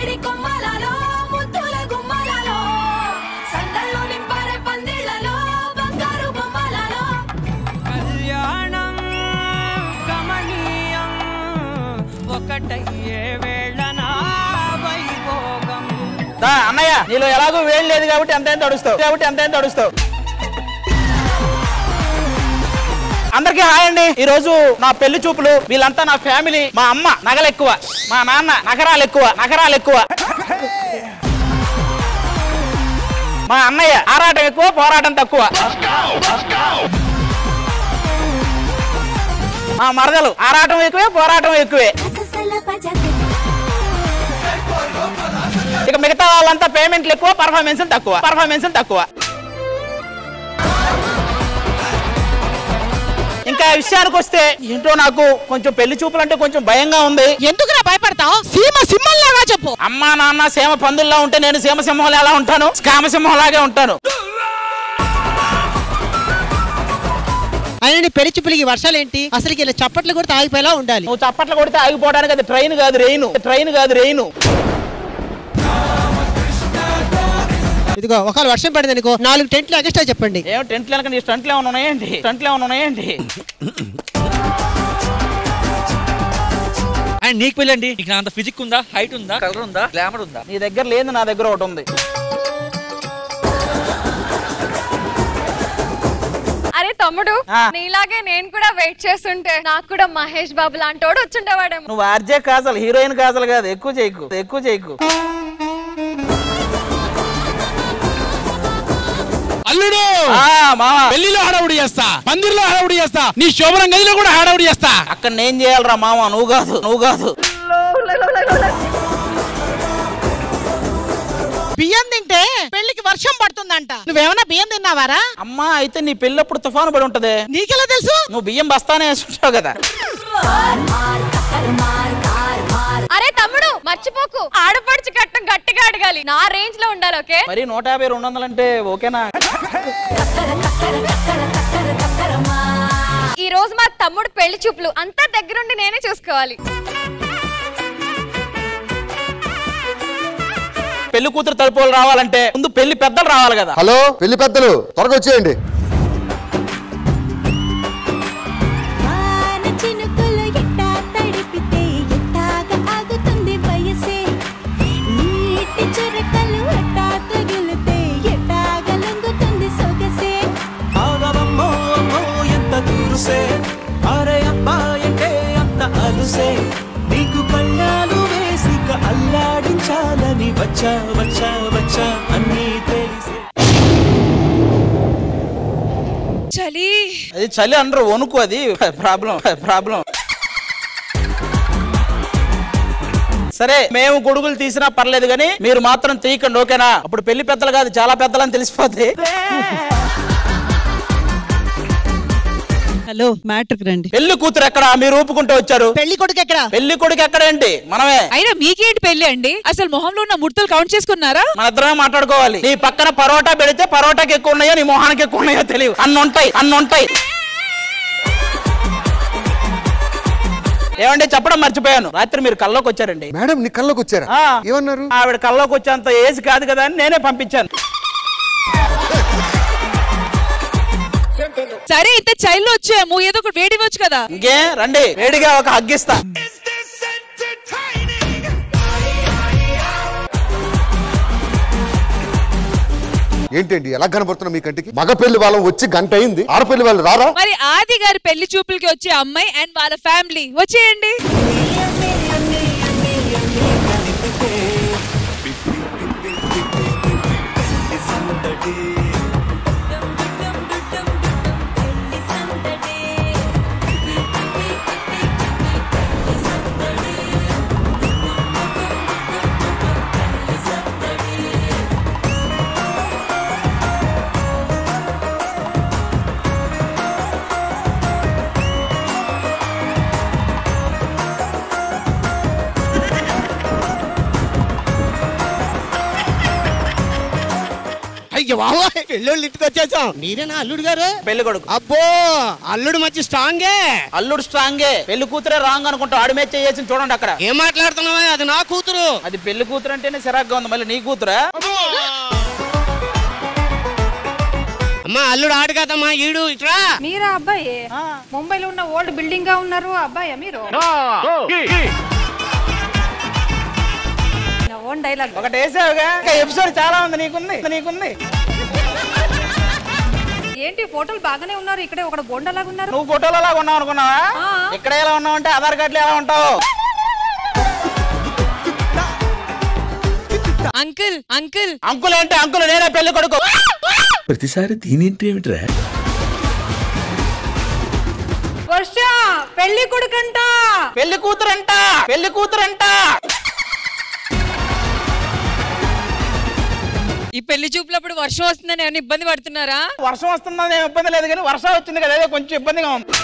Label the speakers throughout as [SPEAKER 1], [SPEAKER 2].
[SPEAKER 1] మామిడి కొమ్మలలో ముద్దుల గుమ్మలలో సందళ్ళు నింపారే పందిళ్ళలో బంగారు బొమ్మలలో
[SPEAKER 2] కళ్యాణం కమనీయం ఒకటయ్యే వేళన వైభోగం
[SPEAKER 3] దా, అన్నయ్య నీలో ఎలాగో వేడి లేదు కాబట్టి ఎంత తడుస్తావు కాబట్టి ఎంత తడుస్తావు అందరికీ హాయ్ అండి ఈ రోజు నా పెళ్లి చూపులు వీళ్ళంతా నా ఫ్యామిలీ మా అమ్మ నగలు ఎక్కువ మా నాన్న నగరాలు ఎక్కువ నగరాలు ఎక్కువ మా అన్నయ్య ఆరాటం ఎక్కువ పోరాటం తక్కువ మా మరదలు ఆరాటం ఎక్కువే పోరాటం ఎక్కువే ఇక మిగతా వాళ్ళంతా పేమెంట్లు ఎక్కువ పర్ఫార్మెన్స్ తక్కువ పర్ఫార్మెన్స్ తక్కువ ఇంకా విషయానికి వస్తే ఏంటో నాకు కొంచెం పెళ్లి చూపులు అంటే కొంచెం భయంగా ఉంది
[SPEAKER 4] ఎందుకురా భయపడతావు సీమ సింహంలాగా చెప్పు
[SPEAKER 3] అమ్మా నాన్న సేమ పందుల్లా ఉంటే నేను సీమ సింహంలో ఎలా ఉంటాను కామ సింహం లాగే ఉంటాను
[SPEAKER 4] అయినా నీ పెళ్లి చూపులకి వర్షాలు ఏంటి అసలు ఇలా చప్పట్లు కూడా తాగిపోయేలా ఉండాలి
[SPEAKER 3] నువ్వు చప్పట్లు కొడితే ఆగిపోవడానికి అది ట్రైన్ కాదు రెయిన్ ట్రైన్ కాదు రెయిన్
[SPEAKER 4] ఇదిగో ఒకవేళ వర్షం పడింది అనుకో నాలుగు టెంట్లు ఎక్స్ట్రా చెప్పండి
[SPEAKER 3] ఏమో టెంట్లు వెనక నీ స్టంట్లు ఏమైనా ఉన్నాయేంటి స్టంట్లు ఏమైనా ఉన్నాయేంటి
[SPEAKER 5] అండ్ నీకు పెళ్ళండి నీకు నా అంత ఫిజిక్ ఉందా హైట్ ఉందా కలర్ ఉందా గ్లామర్ ఉందా
[SPEAKER 3] నీ దగ్గర లేదు నా దగ్గర ఒకటి ఉంది
[SPEAKER 6] అరే తమ్ముడు
[SPEAKER 3] ఆ.
[SPEAKER 6] నీలాగే నేను కూడా వెయిట్ చేస్తుంటే నాకు కూడా మహేష్ బాబు లాంటోడు వచ్చుండేవాడేమో
[SPEAKER 3] నువ్వు ఆర్జే కాజల్ హీరోయిన్ కాజల్ కాదు ఎక్కువ చేయకు ఎక్కువ చేయకు
[SPEAKER 7] అల్లుడు
[SPEAKER 3] ఆ, మామ
[SPEAKER 7] పెళ్లిలో హడావుడి చేస్తా పందిర్లో హడావుడి చేస్తా నీ శోభనం గదిలో కూడా హడావుడి చేస్తా
[SPEAKER 3] అక్కడ నేను చేయాలరా మామ నువ్వు కాదు నువ్వు కాదు
[SPEAKER 4] బియ్యం తింటే పెళ్లికి వర్షం పడుతుందంట నువ్వేమన్నా బియ్యం తిన్నావారా
[SPEAKER 3] అమ్మా అయితే నీ పెళ్ళప్పుడు తుఫాను పడి ఉంటది
[SPEAKER 4] నీకెలా తెలుసు
[SPEAKER 3] నువ్వు బియ్యం బస్తానే వేసుకుంటావు కదా
[SPEAKER 6] అరే తమ్ముడు మర్చిపోకు ఆడపడుచు కట్టం గట్టిగా అడగాలి నా రేంజ్ లో ఉండాలి ఓకే
[SPEAKER 3] మరి నూట యాభై రెండు వందలు అంటే ఓకేనా
[SPEAKER 6] ఈ రోజు మా తమ్ముడు పెళ్లి చూపులు అంతా దగ్గరుండి నేనే చూసుకోవాలి
[SPEAKER 3] పెళ్లి కూతురు తలుపులు రావాలంటే ముందు పెళ్లి పెద్దలు రావాలి కదా
[SPEAKER 8] హలో పెళ్లి పెద్దలు త్వరగా వచ్చేయండి
[SPEAKER 1] వాన చినుకులు ఎట్టా తడిపితే ఎట్టాగా ఆగుతుంది వయసే నీటి చురకలు ఎట్టా తగిలితే ఎట్టాగా లొంగుతుంది సొగసే
[SPEAKER 2] ఆగవమ్మో అమ్మో ఎంత దూరుసే అరే అబ్బాయంటే అంత అలుసే నీకు కళ్ళాలు వేసిక అల్లాడించాలని వచ్చా వచ్చా వచ్చా అన్నీ తెలిసే
[SPEAKER 6] చలి
[SPEAKER 3] అది చలి అనరు వణుకు అది ప్రాబ్లం ప్రాబ్లం సరే మేము గొడుగులు తీసినా పర్లేదు కానీ మీరు మాత్రం తీయకండి ఓకేనా అప్పుడు పెళ్లి పెద్దలు కాదు చాలా పెద్దలని తెలిసిపోతే
[SPEAKER 4] హలో మ్యాట్రిక్ రండి
[SPEAKER 3] పెళ్లి కూతురు ఎక్కడ మీరు ఊపుకుంటూ వచ్చారు
[SPEAKER 4] పెళ్లి కొడుకు ఎక్కడ
[SPEAKER 3] పెళ్లి కొడుకు ఎక్కడేంటి మనమే
[SPEAKER 9] అయినా మీకేంటి పెళ్లి అండి అసలు మొహంలో ఉన్న ముడతలు కౌంట్ చేసుకున్నారా
[SPEAKER 3] మన ఇద్దరమే మాట్లాడుకోవాలి నీ పక్కన పరోటా పెడితే పరోటాకి ఎక్కువ ఉన్నాయో నీ మొహానికి ఎక్కువ ఉన్నాయో తెలియదు అన్ని ఉంటాయి అన్ని ఉంటాయి ఏమండి చెప్పడం మర్చిపోయాను రాత్రి మీరు కల్లోకి వచ్చారండి
[SPEAKER 8] మేడం నీ కళ్ళకి వచ్చారా
[SPEAKER 3] ఆ.
[SPEAKER 8] ఏమన్నారు
[SPEAKER 3] ఆవిడ కల్లోకి వచ్చేంత ఏజ్ కాదు కదా అని నేనే పంపించాను
[SPEAKER 9] సరే ఇంత చైల్డ్ వచ్చాము ఏదో ఒకటి వేడి ఇవ్వచ్చు కదా
[SPEAKER 3] ఇంకే రండి వేడిగా ఒక హగ్గిస్తా
[SPEAKER 8] ఏంటండి ఎలా కనబడుతున్నా మీ కంటికి మగ పెళ్లి వాళ్ళం వచ్చి గంట అయింది ఆడపెళ్లి వాళ్ళు రారా
[SPEAKER 9] మరి ఆది గారి పెళ్లి చూపులకి వచ్చే అమ్మాయి అండ్ వాళ్ళ ఫ్యామిలీ వచ్చేయండి
[SPEAKER 4] అయ్యో బాబోయ్ పెళ్ళోళ్ళు ఇంటికి వచ్చేసాం మీరేనా అల్లుడు గారు
[SPEAKER 3] పెళ్లి కొడుకు
[SPEAKER 4] అబ్బో అల్లుడు మంచి స్ట్రాంగే
[SPEAKER 3] అల్లుడు స్ట్రాంగే పెళ్లి కూతురే రాంగ్ అనుకుంటా ఆడు మీద చేసి చూడండి అక్కడ
[SPEAKER 4] ఏం మాట్లాడుతున్నావా అది నా కూతురు
[SPEAKER 3] అది పెళ్లి కూతురు అంటేనే సిరాగ్గా ఉంది మళ్ళీ నీ కూతురా
[SPEAKER 4] అమ్మా అల్లుడు ఆడు కదమ్మా ఈడు ఇట్రా
[SPEAKER 10] మీరా అబ్బాయి ముంబైలో ఉన్న ఓల్డ్ బిల్డింగ్ గా ఉన్నారు అబ్బాయి మీరు ఓన్ డైలాగ్
[SPEAKER 3] ఒకటి వేసావుగా ఇంకా ఎపిసోడ్ చాలా ఉంది నీకుంది నీకుంది
[SPEAKER 10] ఏంటి ఫోటోలు బాగానే ఉన్నారు ఇక్కడే ఒక బొండలాగా ఉన్నారు
[SPEAKER 3] నువ్వు ఫోటోలో లాగా ఉన్నావు అనుకున్నావా
[SPEAKER 10] ఆ.
[SPEAKER 3] ఇక్కడ ఎలా ఉన్నావు అంటే ఆధార్ కార్డులో ఎలా ఉంటావు
[SPEAKER 9] అంకుల్ అంకుల్
[SPEAKER 3] అంకుల్ ఏంటి అంకుల్ నేనే పెళ్లి కొడుకు
[SPEAKER 2] ప్రతిసారి దీనింటి ఏమిట్రా
[SPEAKER 10] వర్ష పెళ్లి కొడుకంట
[SPEAKER 3] పెళ్లి కూతురంట పెళ్లి కూతురంట
[SPEAKER 9] ఈ పెళ్లి చూపులప్పుడు వర్షం వస్తుందని ఏమైనా ఇబ్బంది పడుతున్నారా
[SPEAKER 3] వర్షం వస్తుందని ఏం ఇబ్బంది లేదు కానీ వర్షం వచ్చింది కదా అదే కొంచెం ఇబ్బందిగా ఉంది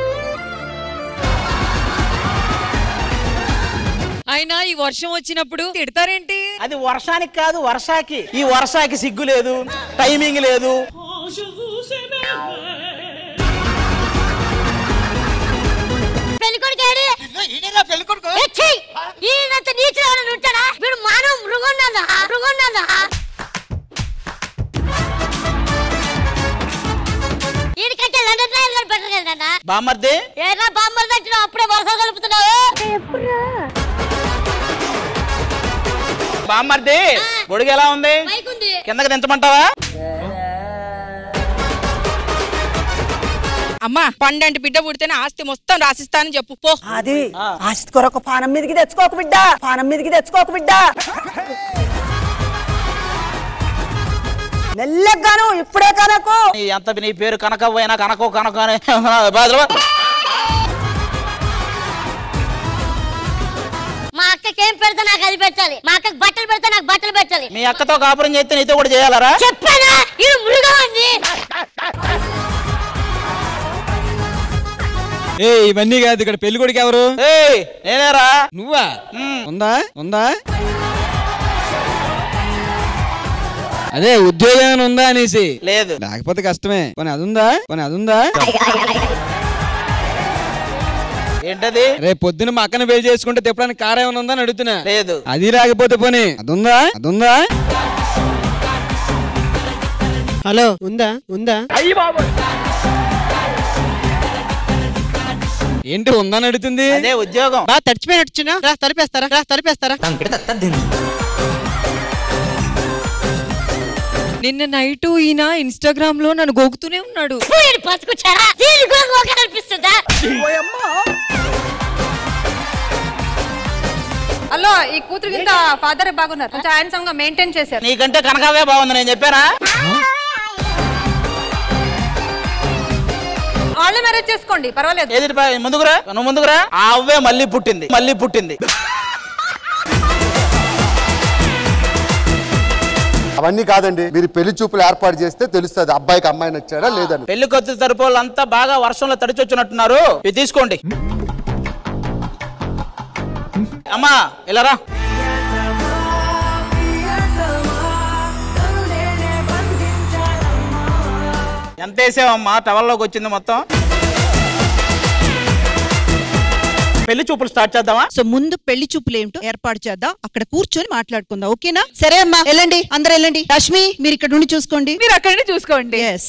[SPEAKER 9] అయినా ఈ వర్షం వచ్చినప్పుడు తిడతారేంటి
[SPEAKER 3] అది వర్షానికి కాదు వర్షాకి ఈ వర్షాకి సిగ్గు లేదు టైమింగ్ లేదు
[SPEAKER 11] పెళ్లి కొడుకేడి ఈయనంత నీచులు ఉంటాడా వీడు మానవ మృగొన్నదా మృగొన్నదా ఈయనకంటే లండన్ డ్రైవర్ గారు బెటర్ కదన్నా
[SPEAKER 3] బామర్ది
[SPEAKER 11] ఏనా బామ్మర్ దగ్గర అప్పుడే వరుస కలుపుతున్నావు
[SPEAKER 3] బామర్ది గొడుగు ఎలా ఉంది
[SPEAKER 11] పైకుంది
[SPEAKER 3] కిందకి దించమంటావా
[SPEAKER 9] అమ్మా పండంటి బిడ్డ పుడితేనే ఆస్తి మొత్తం రాసిస్తానని చెప్పు పో
[SPEAKER 12] అది ఆస్తి కొరకు పానం మీదకి తెచ్చుకోక బిడ్డ పానం మీదకి తెచ్చుకోక బిడ్డ మెల్లగాను ఇప్పుడే కనకు
[SPEAKER 3] నీ ఎంత నీ పేరు కనకవ్వైనా కనకో కనక అని బాధలు
[SPEAKER 11] మా అక్కకి ఏం పెడితే నాకు అది పెట్టాలి మా అక్కకి బట్టలు పెడితే నాకు బట్టలు పెట్టాలి
[SPEAKER 3] మీ అక్కతో కాపురం చేస్తే నీతో కూడా చేయాలరా
[SPEAKER 11] చెప్పానా ఇది మృగం అండి
[SPEAKER 13] ఏ ఇవన్నీ కాదు ఇక్కడ పెళ్లి కొడుకు ఎవరు
[SPEAKER 3] ఏయ్ నేనేరా
[SPEAKER 13] నువ్వా ఉందా ఉందా అదే ఉద్యోగం ఏమైనా ఉందా అనేసి
[SPEAKER 3] లేదు
[SPEAKER 13] లేకపోతే కష్టమే పని అది ఉందా పని అది ఉందా
[SPEAKER 3] ఏంటది
[SPEAKER 13] రేపు పొద్దున మా అక్కన పెళ్లి చేసుకుంటే తిప్పడానికి కార్ ఏమైనా ఉందా అని అడుగుతున్నా
[SPEAKER 3] లేదు
[SPEAKER 13] అది లేకపోతే పోనీ అది ఉందా అది ఉందా
[SPEAKER 4] హలో ఉందా ఉందా
[SPEAKER 13] ఏంటి ఉందని అడుగుతుంది
[SPEAKER 3] అదే ఉద్యోగం
[SPEAKER 4] బా తడిచిపోయినట్టున్నా రా తలిపేస్తారా రా తలిపేస్తారా
[SPEAKER 9] నిన్న నైట్ ఈయన ఇన్స్టాగ్రామ్ లో నన్ను గోకుతూనే ఉన్నాడు
[SPEAKER 11] వీడు పసుకొచ్చారా దీని కూడా ఒక కనిపిస్తుందా
[SPEAKER 10] హలో ఈ కూతురు కింద ఫాదర్ బాగున్నారు కొంచెం హ్యాండ్సమ్ గా మెయింటైన్ చేశారు
[SPEAKER 3] నీకంటే కనకవే బాగుంది నేను చెప్పానా
[SPEAKER 10] వాళ్ళే మ్యారేజ్ చేసుకోండి పర్వాలేదు
[SPEAKER 3] ఏది పా- ముందుకురా నువ్వు ముందుకురా ఆ అవ్వే మళ్ళీ పుట్టింది మళ్ళీ పుట్టింది
[SPEAKER 8] అవన్నీ కాదండి మీరు పెళ్లి చూపులు ఏర్పాటు చేస్తే తెలుస్తుంది అబ్బాయికి అమ్మాయి నచ్చాడా లేదని
[SPEAKER 3] పెళ్లి కొత్త తరపు అంతా బాగా వర్షంలో తడిచొచ్చినట్టున్నారు ఇది తీసుకోండి అమ్మా ఇలా రా ఎంత వేసావమ్మా టవల్లోకి వచ్చింది మొత్తం పెళ్లి చూపులు స్టార్ట్ చేద్దామా
[SPEAKER 14] సో ముందు పెళ్లి చూపులు ఏమిటో ఏర్పాటు చేద్దాం అక్కడ కూర్చొని మాట్లాడుకుందాం ఓకేనా సరే అమ్మా వెళ్ళండి అందరు వెళ్ళండి రష్మి మీరు ఇక్కడ నుండి చూసుకోండి
[SPEAKER 9] మీరు అక్కడే చూసుకోండి
[SPEAKER 14] ఎస్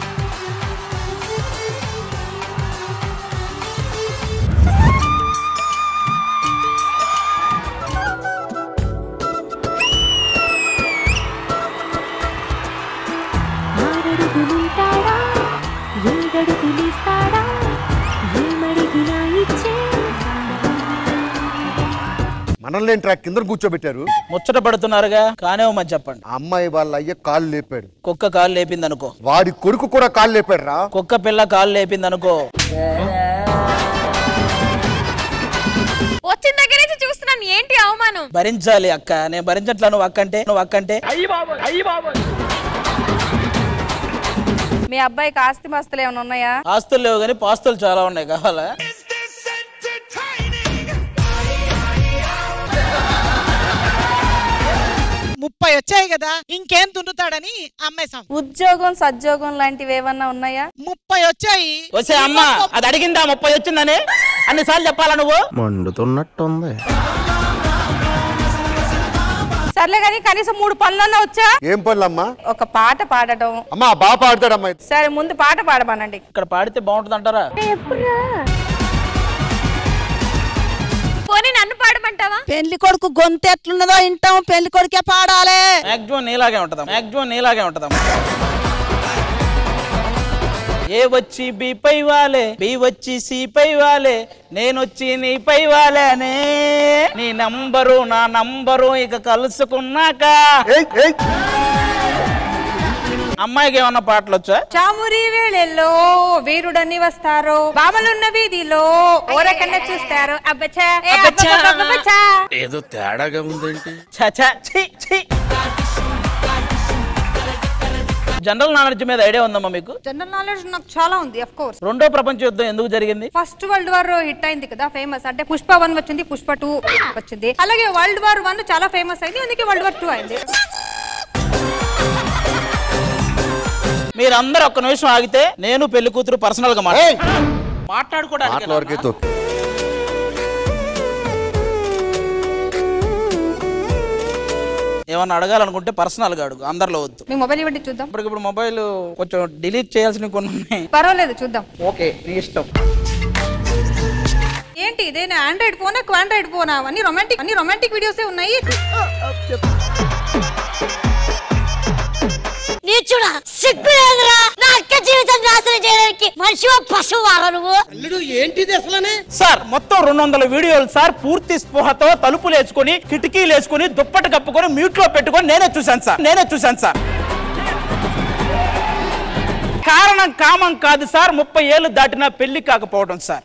[SPEAKER 1] ఆరడుగులుంటాడా ఏడడుగులిస్తాడా ఏమడిగినా ఇచ్చే
[SPEAKER 8] మనల్ని ఏంట్రా కింద కూర్చోబెట్టారు
[SPEAKER 3] ముచ్చట పడుతున్నారుగా కానివ్వమని చెప్పండి
[SPEAKER 8] ఆ అమ్మాయి వాళ్ళ అయ్య కాళ్ళు లేపాడు
[SPEAKER 3] కుక్క కాలు లేపింది అనుకో
[SPEAKER 8] వాడి కొడుకు కూడా కాళ్ళు లేపాడు రా
[SPEAKER 3] కుక్క పిల్ల కాలు లేపింది అనుకో
[SPEAKER 6] వచ్చిన దగ్గర నుంచి చూస్తున్నాను ఏంటి అవమానం
[SPEAKER 3] భరించాలి అక్క నేను భరించట్లా నువ్వు అక్కంటే నువ్వు అక్కంటే
[SPEAKER 10] మీ అబ్బాయికి ఆస్తి మస్తులు ఏమైనా ఉన్నాయా
[SPEAKER 3] ఆస్తులు లేవు కానీ పాస్తులు చాలా ఉన్నాయి కావాలా
[SPEAKER 4] ముప్పై వచ్చాయి కదా ఇంకేం దున్నుతాడని అమ్మేశాం
[SPEAKER 10] ఉద్యోగం సద్యోగం లాంటివి ఏమన్నా ఉన్నాయా
[SPEAKER 4] ముప్పై వచ్చాయి
[SPEAKER 3] వచ్చే అమ్మ అది అడిగిందా ముప్పై వచ్చిందని అన్నిసార్లు చెప్పాలా నువ్వు
[SPEAKER 8] మండుతున్నట్టుంది
[SPEAKER 10] సర్లే కానీ కనీసం మూడు పనులన్నా వచ్చా
[SPEAKER 8] ఏం పనులమ్మా
[SPEAKER 10] ఒక పాట పాడటం
[SPEAKER 8] అమ్మా బాగా పాడతాడమ్మా
[SPEAKER 10] సరే ముందు పాట పాడమనండి
[SPEAKER 3] ఇక్కడ పాడితే బాగుంటుంది అంటారా
[SPEAKER 6] పోనీ నన్ను పాడమంటావా
[SPEAKER 14] పెళ్లి కొడుకు గొంతు ఎట్లున్నదో వింటాం పెళ్లి కొడుకే పాడాలి
[SPEAKER 3] మాక్సిమం నీలాగే ఉంటదా మాక్సిమం నీలాగే ఉంటదమ్మా ఏ వచ్చి బి పై వాలే బి వచ్చి సి పై వాలే నేనొచ్చి నీ పై వాలేనే నీ నంబరు నా నంబరు ఇక కలుసుకున్నాక అమ్మాయికి ఏమన్నా పాటలు వచ్చా
[SPEAKER 10] చామురి వేళల్లో వీరుడని వస్తారు బామలున్న వీధిలో ఓరకన్నా చూస్తారు అబ్బచ్చా ఏ అబ్బబ్బబ్బబ్బచ్చా.
[SPEAKER 2] ఏదో తేడాగా ఉందేంటి
[SPEAKER 3] జనరల్ నాలెడ్జ్ మీద ఐడియా ఉందమ్మా మీకు
[SPEAKER 10] జనరల్ నాలెడ్జ్ నాకు చాలా ఉంది అఫ్ కోర్స్
[SPEAKER 3] రెండో ప్రపంచ యుద్ధం ఎందుకు జరిగింది
[SPEAKER 10] ఫస్ట్ వరల్డ్ వార్ హిట్ అయింది కదా ఫేమస్ అంటే పుష్ప వన్ వచ్చింది పుష్ప టూ వచ్చింది అలాగే వరల్డ్ వార్ వన్ చాలా ఫేమస్ అయింది అందుకే వరల్డ్ వార్ టూ అయింది
[SPEAKER 3] మీరందరూ ఒక్క నిమిషం ఆగితే నేను పెళ్లి కూతురు పర్సనల్ గా మాట్లాడు మాట్లాడుకోవడానికి
[SPEAKER 8] మాటల వరకే తొక్కు
[SPEAKER 3] ఏమన్నా అడగాలనుకుంటే పర్సనల్ గా అడుగు అందరిలో వద్దు
[SPEAKER 10] మీ మొబైల్ ఇవ్వండి చూద్దాం
[SPEAKER 3] ఇప్పటికిప్పుడు మొబైల్ కొంచెం డిలీట్ చేయాల్సినవి కొన్ని ఉన్నాయి
[SPEAKER 10] పర్వాలేదు చూద్దాం
[SPEAKER 3] ఓకే నీ ఇష్టం
[SPEAKER 10] ఏంటి ఇదేనా ఆండ్రాయిడ్ ఫోనా క్వాండ్రాయిడ్ ఫోనా అన్ని రొమాంటిక్ అన్ని రొమాంటిక్ వీడియోసే ఉన్నాయి
[SPEAKER 11] నీచుడా సిగ్గులేదురా నా అక్క జీవితం నాశనం చేయడానికి మనిషి పశువు వారా నువ్వు
[SPEAKER 3] అల్లుడు ఏంటిది అసలనే సార్ మొత్తం రెండు వందల వీడియోలు సార్ పూర్తి స్పృహతో తలుపులు వేసుకొని కిటికీలు వేసుకొని దుప్పటి కప్పుకొని మ్యూట్ లో పెట్టుకొని నేనే చూశాను సార్ నేనే చూశాను సార్ కారణం కామం కాదు సార్ ముప్పై ఏళ్ళు దాటినా పెళ్లి కాకపోవడం సార్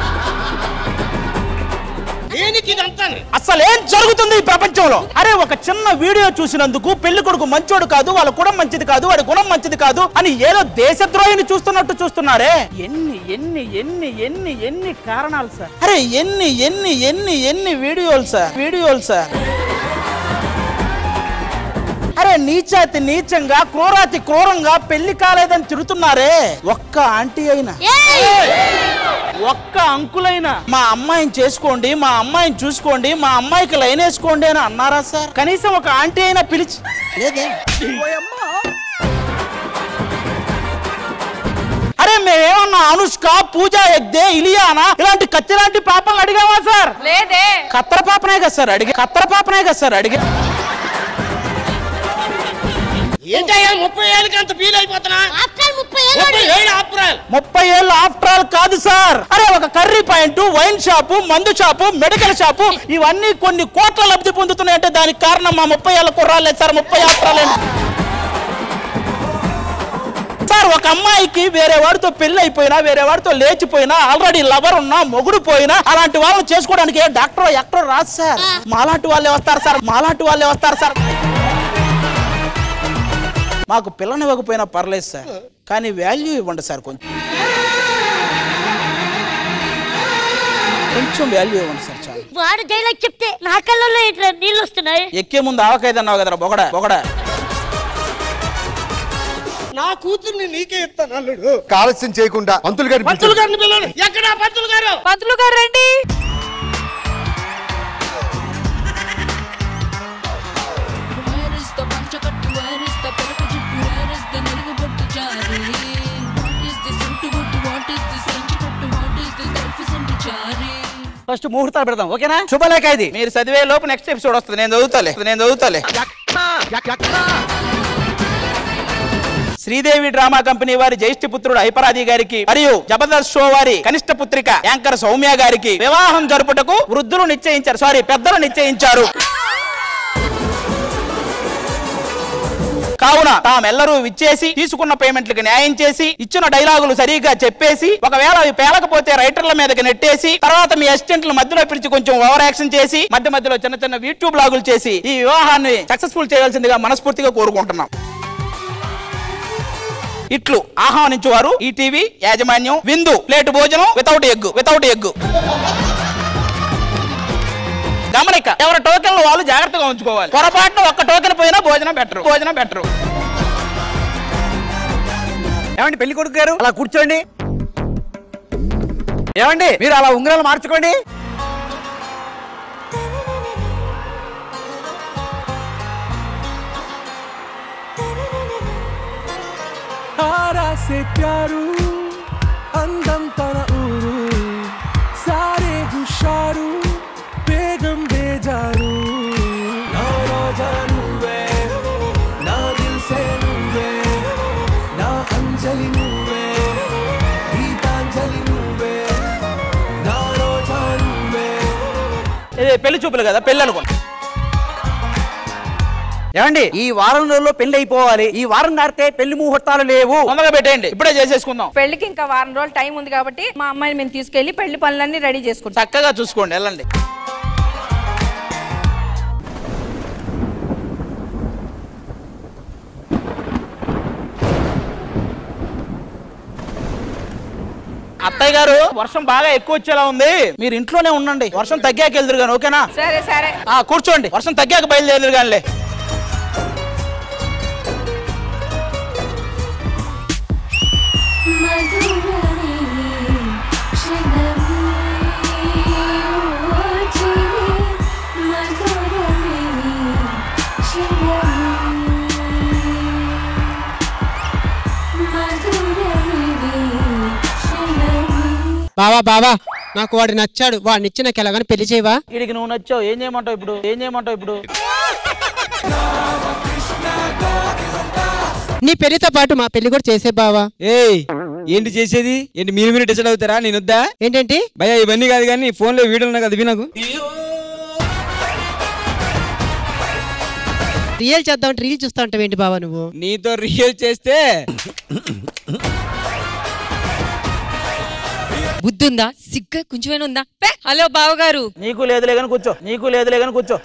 [SPEAKER 3] అసలు ఏం జరుగుతుంది ఈ ప్రపంచంలో అరే ఒక చిన్న వీడియో చూసినందుకు పెళ్లి కొడుకు మంచోడు కాదు వాళ్ళ గుణం మంచిది కాదు వాడి గుణం మంచిది కాదు అని ఏదో దేశద్రోహిని చూస్తున్నట్టు చూస్తున్నారే ఎన్ని ఎన్ని ఎన్ని ఎన్ని ఎన్ని కారణాలు సార్ అరే ఎన్ని ఎన్ని ఎన్ని ఎన్ని వీడియోలు సార్ వీడియోలు సార్ అరే నీచాతి నీచంగా క్రూరాతి క్రూరంగా పెళ్లి కాలేదని తిడుతున్నారే ఒక్క ఆంటీ అయినా ఒక్క అంకులైనా మా అమ్మాయిని చేసుకోండి మా అమ్మాయిని చూసుకోండి మా అమ్మాయికి లైన్ వేసుకోండి అని అన్నారా సార్ కనీసం ఒక ఆంటీ అయినా పిలిచి లేదే అరే మేమేమన్నా అనుష్క పూజ ఎగ్దే ఇలియానా ఇలాంటి కత్తిలాంటి పాపలు అడిగామా సార్
[SPEAKER 10] లేదే
[SPEAKER 3] కత్తర పాపనే కదా సార్ అడిగి కత్తర పాపనే కదా సార్ అడిగి
[SPEAKER 11] ఏంటయ్యా ముప్పై ఏళ్ళకి అంత ఫీల్ అయిపోతున్నా ముప్పై
[SPEAKER 3] ముప్పై ఏళ్ళు ఆఫ్టర్ ఆల్ కాదు సార్ అరే ఒక కర్రీ పాయింట్ వైన్ షాపు మందు షాపు మెడికల్ షాపు ఇవన్నీ కొన్ని కోట్ల లబ్ధి పొందుతున్నాయంటే దానికి కారణం మా ముప్పై ఏళ్ళ కుర్రాలే సార్ ముప్పై ఆఫ్టర్ సార్ ఒక అమ్మాయికి వేరే వాడితో పెళ్లి అయిపోయినా వేరే వాడితో లేచిపోయినా ఆల్రెడీ లవర్ ఉన్నా మొగుడు పోయినా అలాంటి వాళ్ళని చేసుకోవడానికి ఏ డాక్టర్ ఎక్కడో రాదు సార్ మాలాంటి వాళ్ళే వస్తారు సార్ మాలాంటి వాళ్ళే వస్తారు సార్ మాకు పిల్లని ఇవ్వకపోయినా పర్లేదు సార్ కానీ వాల్యూ ఇవ్వండి సార్ కొంచెం కొంచెం వాల్యూ ఇవ్వండి సార్ చాలు
[SPEAKER 11] వాడు డైలాగ్ చెప్తే నా కళ్ళల్లో ఇట్లా నీళ్ళు వస్తున్నాయి
[SPEAKER 3] ఎక్కే ముందు ఆవకాయదన్నావు కదరా బొగడ బొగడ
[SPEAKER 15] నా కూతుర్ని నీకే ఇస్తాను అల్లుడు
[SPEAKER 8] ఆలస్యం చేయకుండా పంతులు గారిని
[SPEAKER 15] పంతులు
[SPEAKER 8] పిలిచండి.
[SPEAKER 15] గారిని పిల్లలు ఎక్కడ పంతులు గారు
[SPEAKER 10] పంతులు గారు రండి
[SPEAKER 3] ఫస్ట్ ముహూర్తాలు పెడదాం ఓకేనా శుభలేఖ ఇది మీరు చదివే లోపు నెక్స్ట్ ఎపిసోడ్ వస్తుంది నేను చదువుతాలే నేను చదువుతాలే శ్రీదేవి డ్రామా కంపెనీ వారి జ్యేష్ఠ పుత్రుడు హైపరాది గారికి మరియు జబర్దస్త్ షో వారి కనిష్ట పుత్రిక యాంకర్ సౌమ్య గారికి వివాహం జరుపుటకు వృద్ధులు నిశ్చయించారు సారీ పెద్దలు నిశ్చయించారు కావున తామెల్లరూ విచ్చేసి తీసుకున్న పేమెంట్లకు న్యాయం చేసి ఇచ్చిన డైలాగులు సరిగ్గా చెప్పేసి ఒకవేళ అవి పేలకపోతే రైటర్ల మీదకి నెట్టేసి తర్వాత మీ అసిస్టెంట్ల మధ్యలో పిలిచి కొంచెం ఓవర్ యాక్షన్ చేసి మధ్య మధ్యలో చిన్న చిన్న యూట్యూబ్ లాగులు చేసి ఈ వివాహాన్ని సక్సెస్ఫుల్ చేయాల్సిందిగా మనస్ఫూర్తిగా కోరుకుంటున్నాం ఇట్లు ఆహ్వానించువారు ఈ టీవీ యాజమాన్యం విందు ప్లేట్ భోజనం వితౌట్ ఎగ్గు వితౌట్ ఎగ్గు గమనిక ఎవరి టోకెన్లు వాళ్ళు జాగ్రత్తగా ఉంచుకోవాలి పొరపాటున ఒక్క టోకెన్ పోయినా భోజనం బెటరు భోజనం బెటరు
[SPEAKER 16] ఏమండి పెళ్లి కొడుకు గారు అలా కూర్చోండి ఏమండి మీరు అలా ఉంగరాలు మార్చుకోండి
[SPEAKER 17] ఆరా से प्यारू అందం తన ఊరు సారే హుషారు బేగం బేజారు నా రాజా నువ్వే నా దిల్ సే నువ్వే నా అంజలి నువ్వే గీతాంజలి నువ్వే నా రోజా నువ్వే
[SPEAKER 3] ఇది పెళ్లి చూపులు కదా పెళ్ళి అనుకోండి
[SPEAKER 16] ఏమండి ఈ వారం రోజుల్లో పెళ్లి అయిపోవాలి ఈ వారం దాటితే పెళ్లి ముహూర్తాలు లేవు
[SPEAKER 3] తొందరగా పెట్టేయండి ఇప్పుడే చేసేసుకుందాం
[SPEAKER 6] పెళ్లికి ఇంకా వారం రోజులు టైం ఉంది కాబట్టి మా అమ్మాయిని మేము తీసుకెళ్లి పెళ్లి పనులన్నీ రెడీ చేసుకుంటాం
[SPEAKER 3] చక్కగా చూసుకోండి వెళ్ళండి అత్తయ్య గారు వర్షం బాగా ఎక్కువ వచ్చేలా ఉంది మీరు ఇంట్లోనే ఉండండి వర్షం తగ్గాక వెళ్దురు కానీ ఓకేనా
[SPEAKER 6] సరే సరే
[SPEAKER 3] ఆ కూర్చోండి వర్షం తగ్గాక బయలుదేరుదురు కానీ
[SPEAKER 1] మధురమే క్షణమే ఓచినే మధురమే క్షణమే మధురమే క్షణమే
[SPEAKER 4] బావా బావా నాకు వాడు నచ్చాడు వాడిని ఇచ్చి నాకు ఎలాగని పెళ్లి చేయవా
[SPEAKER 3] వీడికి నువ్వు నచ్చావు ఏం చేయమంటావు ఇప్పుడు ఏం చేయమంటావు ఇప్పుడు
[SPEAKER 4] నీ పెళ్లితో పాటు మా పెళ్లి కూడా చేసే బావా
[SPEAKER 13] ఏయ్ ఏంటి చేసేది ఏంటి మీరు మీరు డిసైడ్ అవుతారా నేను వద్దా
[SPEAKER 4] ఏంటంటే
[SPEAKER 13] భయ ఇవన్నీ కాదు కానీ ఫోన్ లో వీడియోలు ఉన్నాయి కదా ఇవి నాకు
[SPEAKER 4] రియల్ చేద్దాం అంటే రీల్ చూస్తా ఉంటావు ఏంటి బావా నువ్వు
[SPEAKER 13] నీతో రియల్ చేస్తే
[SPEAKER 9] బుద్ధుందా సిగ్గు కొంచెమైనా ఉందా పే, హలో బావగారు
[SPEAKER 3] నీకు లేదులే కానీ కూర్చో నీకు లేదులే కానీ కూర్చో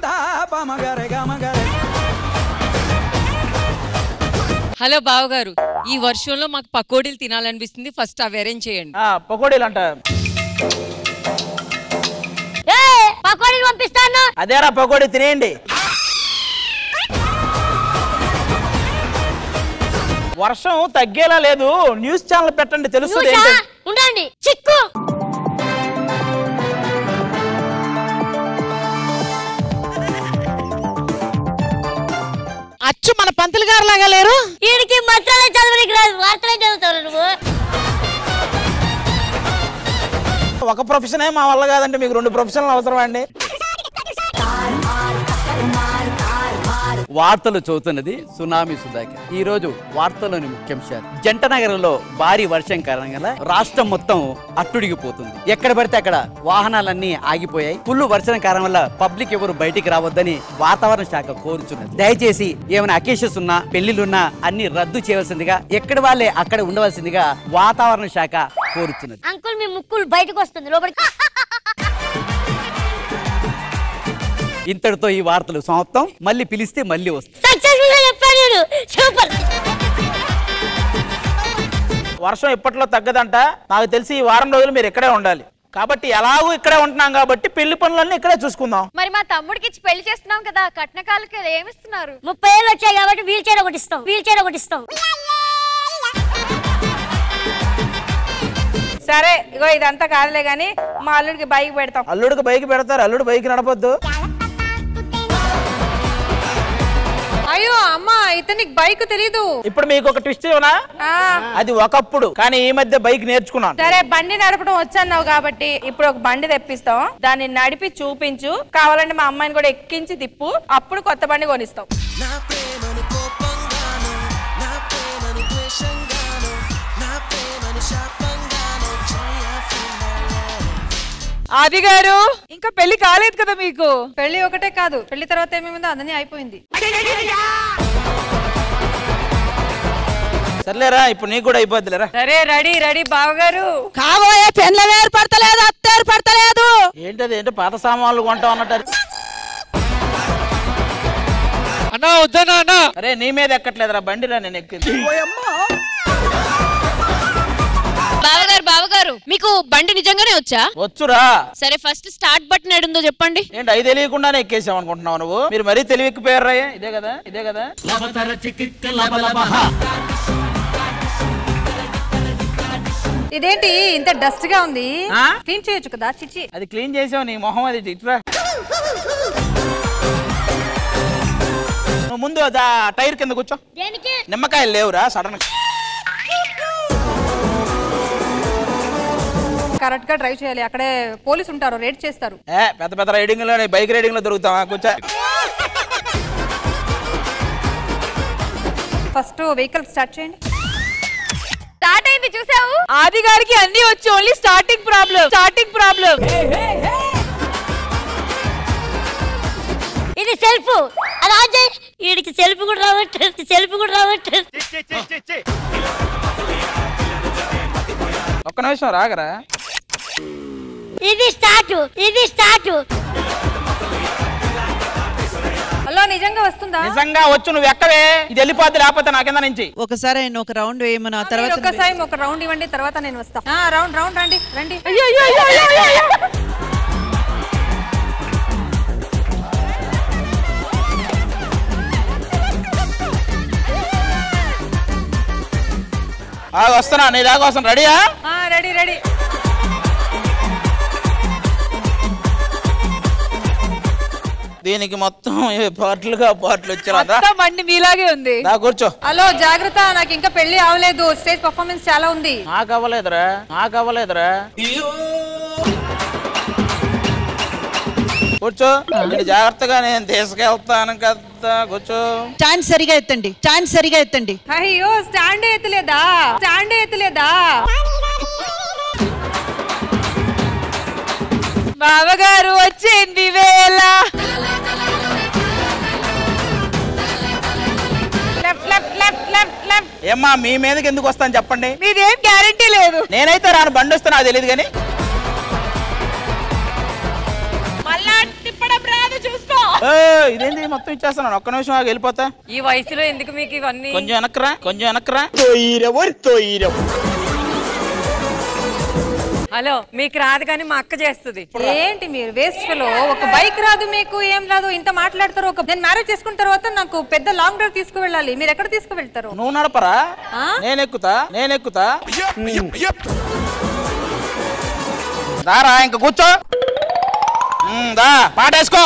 [SPEAKER 9] హలో బావగారు ఈ వర్షంలో మాకు పకోడీలు తినాలనిపిస్తుంది ఫస్ట్ అవి అరేంజ్ చేయండి
[SPEAKER 3] ఆ, పకోడీలు అంట
[SPEAKER 11] పకోడీలు పంపిస్తాను
[SPEAKER 3] అదేరా పకోడీ తినేయండి వర్షం తగ్గేలా లేదు న్యూస్ ఛానల్ పెట్టండి తెలుస్తుంది
[SPEAKER 11] న్యూసా?
[SPEAKER 3] ఏంటి
[SPEAKER 11] ఉండండి చిక్కు
[SPEAKER 4] అచ్చు మన పంతులు గారు లాగా లేరు
[SPEAKER 11] వీడికి మంత్రాలే చదవడానికి రాదు వార్తలే చదువుతావు నువ్వు
[SPEAKER 3] ఒక ప్రొఫెషనే మా వల్ల కాదంటే మీకు రెండు ప్రొఫెషన్లు అవసరం అండి
[SPEAKER 16] వార్తలు చదువుతున్నది సునామీ సుధాకర్ ఈ రోజు వార్తల్లోని ముఖ్యాంశాలు జంట నగరంలో భారీ వర్షం కారణంగా రాష్ట్రం మొత్తం అట్టుడిగిపోతుంది ఎక్కడ పడితే అక్కడ వాహనాలన్నీ ఆగిపోయాయి ఫుల్ వర్షం కారణం వల్ల పబ్లిక్ ఎవరు బయటికి రావద్దని వాతావరణ శాఖ కోరుచున్నది దయచేసి ఏమైనా అకేషన్స్ ఉన్నా పెళ్లిళ్ళున్నా అన్ని రద్దు చేయవలసిందిగా ఎక్కడ వాళ్ళే అక్కడ ఉండవలసిందిగా వాతావరణ శాఖ కోరుచున్నది
[SPEAKER 11] అంకుల్ మీ ముక్కులు బయటకు వస్తుంది లోపలికి
[SPEAKER 16] ఇంతటితో ఈ వార్తలు సమాప్తం మళ్ళీ పిలిస్తే మళ్ళీ వస్తాం
[SPEAKER 11] సక్సెస్ఫుల్ గా చెప్పాను నేను సూపర్
[SPEAKER 3] వర్షం ఇప్పట్లో తగ్గదంట నాకు తెలిసి ఈ వారం రోజులు మీరు ఇక్కడే ఉండాలి కాబట్టి ఎలాగూ ఇక్కడే ఉంటున్నాం కాబట్టి పెళ్లి పనులన్నీ ఇక్కడే చూసుకుందాం
[SPEAKER 6] మరి మా తమ్ముడికి ఇచ్చి పెళ్లి చేస్తున్నాం కదా కట్నకాలకి ఏమిస్తున్నారు
[SPEAKER 11] ముప్పై ఏళ్ళు వచ్చాయి కాబట్టి వీల్ చైర్ ఒకటి ఇస్తాం వీల్ చైర్ ఒకటి ఇస్తాం
[SPEAKER 6] సరే ఇగో ఇదంతా కాదులే గాని మా అల్లుడికి బైక్ పెడతాం
[SPEAKER 3] అల్లుడికి బైక్ పెడతారు అల్లుడు బైక్ నడపొద్దు
[SPEAKER 10] అయ్యో అమ్మ ఇతనికి బైక్ తెలీదు
[SPEAKER 3] ఇప్పుడు మీకు ఒక ట్విస్ట్ ఇవ్వనా అది ఒకప్పుడు కానీ ఈ మధ్య బైక్ నేర్చుకున్నాను
[SPEAKER 6] సరే బండి నడపడం వచ్చన్నావు కాబట్టి ఇప్పుడు ఒక బండి తెప్పిస్తాం దాన్ని నడిపి చూపించు కావాలంటే మా అమ్మాయిని కూడా ఎక్కించి తిప్పు అప్పుడు కొత్త బండి కొనిస్తాం
[SPEAKER 17] నా ప్రేమను కోపంగాను నా ప్రేమను ద్వేషంగాను నా ప్రేమను శాపంగాను Johnny, I feel my love.
[SPEAKER 9] ఆది గారు ఇంకా పెళ్లి కాలేదు కదా మీకు
[SPEAKER 10] పెళ్లి ఒకటే కాదు పెళ్లి తర్వాత ఏమేమిందో అదని అయిపోయింది
[SPEAKER 3] సర్లేరా ఇప్పుడు నీకు కూడా అయిపోద్దిలేరా
[SPEAKER 6] సరే రెడీ రెడీ బావగారు
[SPEAKER 14] కాబోయే పెండ్లం ఏర్పడతలేదు అత్త ఏర్పడతలేదు
[SPEAKER 3] ఏంటది ఏంటి పాత సామాన్లు కొంటాం అన్నట్టు
[SPEAKER 5] అన్నా వద్దనా అన్నా
[SPEAKER 3] అరే నీ మీద ఎక్కట్లేదురా బండిరా నేను ఎక్కింది
[SPEAKER 9] బావగారు బావగారు మీకు బండి నిజంగానే వచ్చా
[SPEAKER 3] వచ్చురా
[SPEAKER 9] సరే ఫస్ట్ స్టార్ట్ బటన్ ఏడుందో చెప్పండి
[SPEAKER 3] ఏంటి అవి తెలియకుండానే ఎక్కేసాం అనుకుంటున్నావు నువ్వు మీరు మరీ తెలివిక్కిపోయారా ఇదే కదా ఇదే కదా
[SPEAKER 10] ఇదేంటి ఇంత డస్ట్ గా ఉంది క్లీన్ చేయొచ్చు కదా చిచి
[SPEAKER 3] అది క్లీన్ చేసావు నీ మొహం అది ఇట్రా నువ్వు ముందు దా టైర్ కింద కూర్చో
[SPEAKER 11] దేనికి
[SPEAKER 3] నిమ్మకాయలు లేవురా సడన్
[SPEAKER 10] కరెక్ట్ గా డ్రైవ్ చేయాలి అక్కడే పోలీస్ ఉంటారు రేట్ చేస్తారు
[SPEAKER 3] ఏ పెద్ద పెద్ద రైడింగ్ లో బైక్ రైడింగ్ లో దొరుకుతావా కూర్చో
[SPEAKER 10] ఫస్ట్ వెహికల్ స్టార్ట్ చేయండి
[SPEAKER 6] స్టార్ట్ అయింది చూసావు ఆది గారికి అన్ని వచ్చి only starting problem starting problem
[SPEAKER 11] ఇది సెల్ఫ్ అది ఆన్ చేయి వీడికి సెల్ఫ్ కూడా రావట్లేదు సెల్ఫ్ కూడా రావట్లేదు
[SPEAKER 3] ఒక్క నిమిషం రాగరా
[SPEAKER 11] ఇది స్టార్ట్ ఇది స్టార్ట్
[SPEAKER 10] హలో నిజంగా వస్తుందా
[SPEAKER 3] నిజంగా వచ్చు నువ్వు ఎక్కవే ఇది వెళ్ళిపోద్ది లేకపోతే నా కింద నుంచి
[SPEAKER 14] ఒకసారి ఆయన ఒక రౌండ్ వేయమను ఆ
[SPEAKER 10] మీరు
[SPEAKER 14] తర్వాత
[SPEAKER 10] ఒక్కసారి ఒక రౌండ్ ఇవ్వండి తర్వాత నేను వస్తా ఆ, రౌండ్ రౌండ్ రండి రండి
[SPEAKER 3] ఆ, వస్తున్నా నీ దాకా వస్తాను రెడీయా
[SPEAKER 10] ఆ, రెడీ రెడీ
[SPEAKER 3] దీనికి మొత్తం ఏ పాటలుగా పాటలు వచ్చేలా
[SPEAKER 6] మొత్తం బండి మీలాగే ఉంది
[SPEAKER 3] దా కూర్చో
[SPEAKER 10] హలో జాగ్రత్త నాకు ఇంకా పెళ్లి అవలేదు స్టేజ్ పర్ఫార్మెన్స్ చాలా ఉంది
[SPEAKER 3] నాకు అవ్వలేదురా నాకు అవ్వలేదురా కూర్చో నేను జాగ్రత్తగా నేను తీసుకెళ్తాను కదా కూర్చో
[SPEAKER 14] ఛాన్స్ సరిగా ఎత్తండి ఛాన్స్ సరిగా ఎత్తండి
[SPEAKER 10] అయ్యో స్టాండ్ ఎత్తలేదా స్టాండ్ ఎత్తలేదా
[SPEAKER 6] బావగారు వచ్చింది వేళ left left left left left
[SPEAKER 3] ఏమ్మా మీ మీదకి ఎందుకు వస్తాను చెప్పండి
[SPEAKER 6] మీదేం గ్యారంటీ లేదు
[SPEAKER 3] నేనైతే రాను బండి వస్తే నాకు తెలియదు కానీ
[SPEAKER 6] మళ్ళా తిప్పడం రాదు చూసుకో
[SPEAKER 3] ఏ, ఇదేంటి మొత్తం ఇచ్చేస్తున్నాను ఒక్క నిమిషం ఆగి వెళ్ళిపోతా
[SPEAKER 6] ఈ వయసులో ఎందుకు మీకు ఇవన్నీ
[SPEAKER 3] కొంచెం వెనక్రా కొంచెం వెనక్రా
[SPEAKER 6] హలో మీకు రాదు కానీ మా అక్క చేస్తుంది
[SPEAKER 10] ఏంటి మీరు వేస్ట్ ఫెలో ఒక బైక్ రాదు మీకు ఏం రాదు ఇంత మాట్లాడతారు ఒక నేను మ్యారేజ్ చేసుకున్న తర్వాత నాకు పెద్ద లాంగ్ డ్రైవ్ తీసుకువెళ్ళాలి మీరు ఎక్కడ తీసుకువెళ్తారు
[SPEAKER 3] నువ్వు నడపరా నేను ఎక్కుతా నేను ఎక్కుతా దారా ఇంక కూర్చో ఉమ్, దా పాట వేసుకో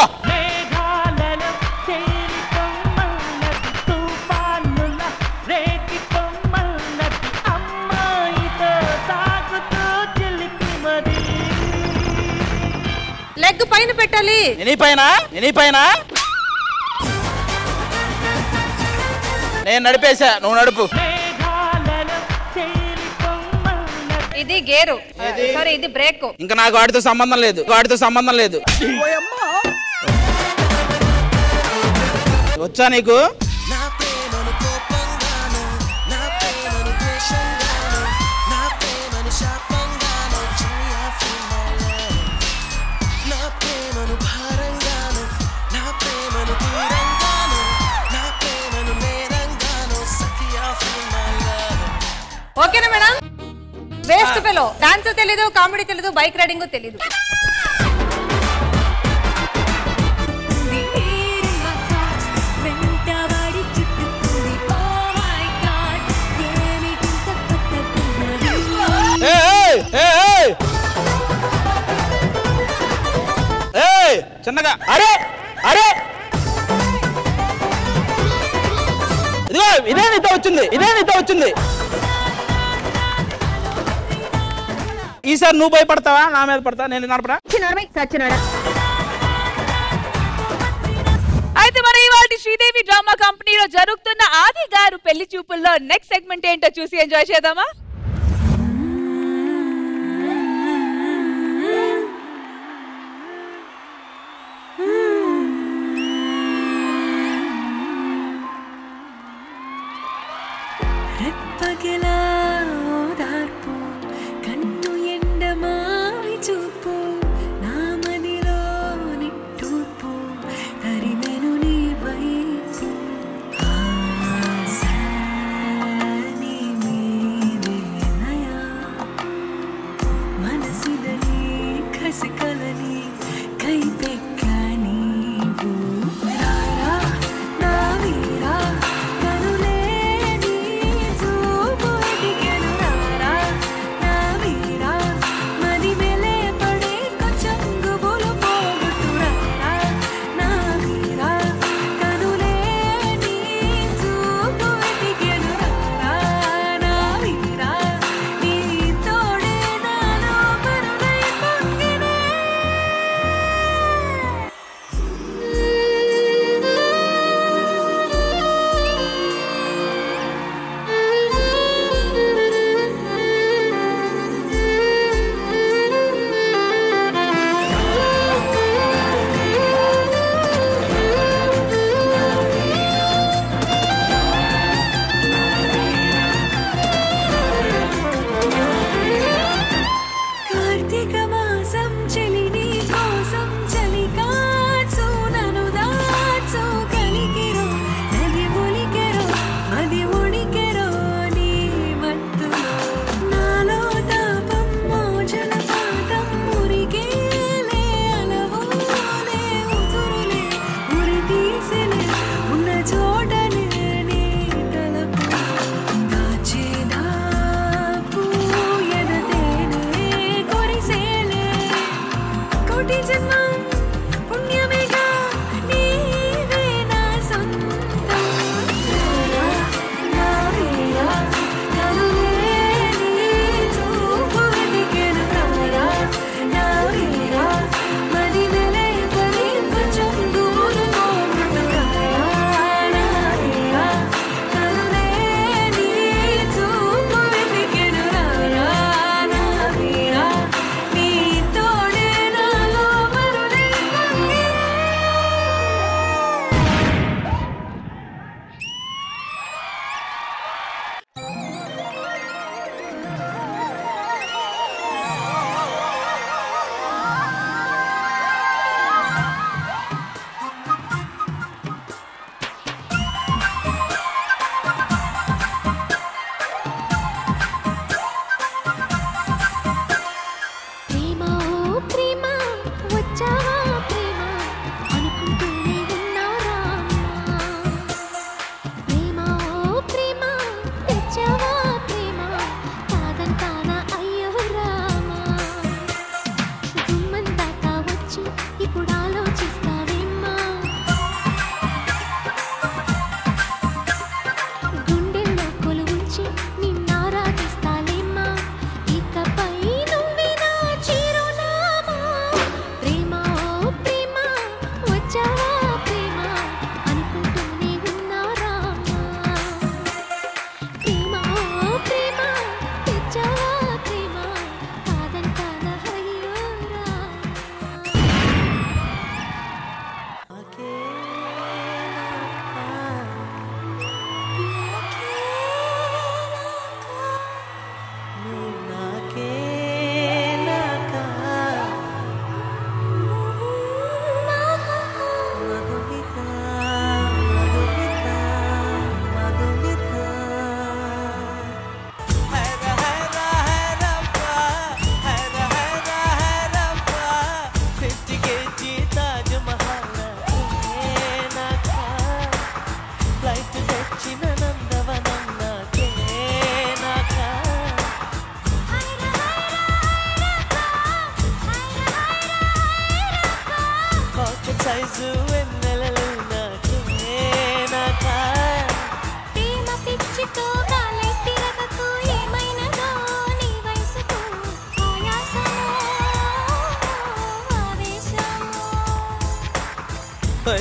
[SPEAKER 10] లెగ్ పైన పెట్టాలి
[SPEAKER 3] నీ పైన నీ పైన నేను నడిపేశా నువ్వు నడుపు
[SPEAKER 10] ఇది గేరు సారీ ఇది బ్రేక్
[SPEAKER 3] ఇంకా నాకు వాడితో సంబంధం లేదు వాడితో సంబంధం లేదు వచ్చా నీకు
[SPEAKER 17] నా ప్రేమను కోపంగాను నా ప్రేమను ద్వేషంగాను నా ప్రేమను శాపంగాను Johnny, I feel my love. నా ప్రేమను భారంగాను నా ప్రేమను దూరంగాను నా ప్రేమను నేరంగాను సఖి I feel my love.
[SPEAKER 10] ఓకేనా మేడం వేస్ట్ ఫెలో డాన్స్ తెలీదు కామెడీ తెలీదు బైక్ రైడింగ్ తెలీదు
[SPEAKER 1] వెంటబడి చుట్టుకుంది ఓ మై గాడ్ ఏమిటింత కొత్తగున్నది
[SPEAKER 3] ఏయ్, ఏయ్, ఏయ్, ఏయ్. ఏయ్, చిన్నగా అరే అరే ఇదిగో ఇదే నీతో వచ్చింది ఇదే నీతో వచ్చింది ఈసారి నువ్వు భయపడతావా నా మీద పడతా నేను నడపడా
[SPEAKER 6] అయితే మరి ఇవాళ శ్రీదేవి డ్రామా కంపెనీలో జరుగుతున్న ఆది గారు పెళ్లి చూపుల్లో నెక్స్ట్ సెగ్మెంట్ ఏంటో చూసి ఎంజాయ్ చేద్దామా
[SPEAKER 1] రెప్పగిలా ఓదార్పు కన్ను ఎండ మావి చూపు నా మదిలో నిట్టూర్పు తరిమెను నీ వైపు ఆశ నీ మీదేనయా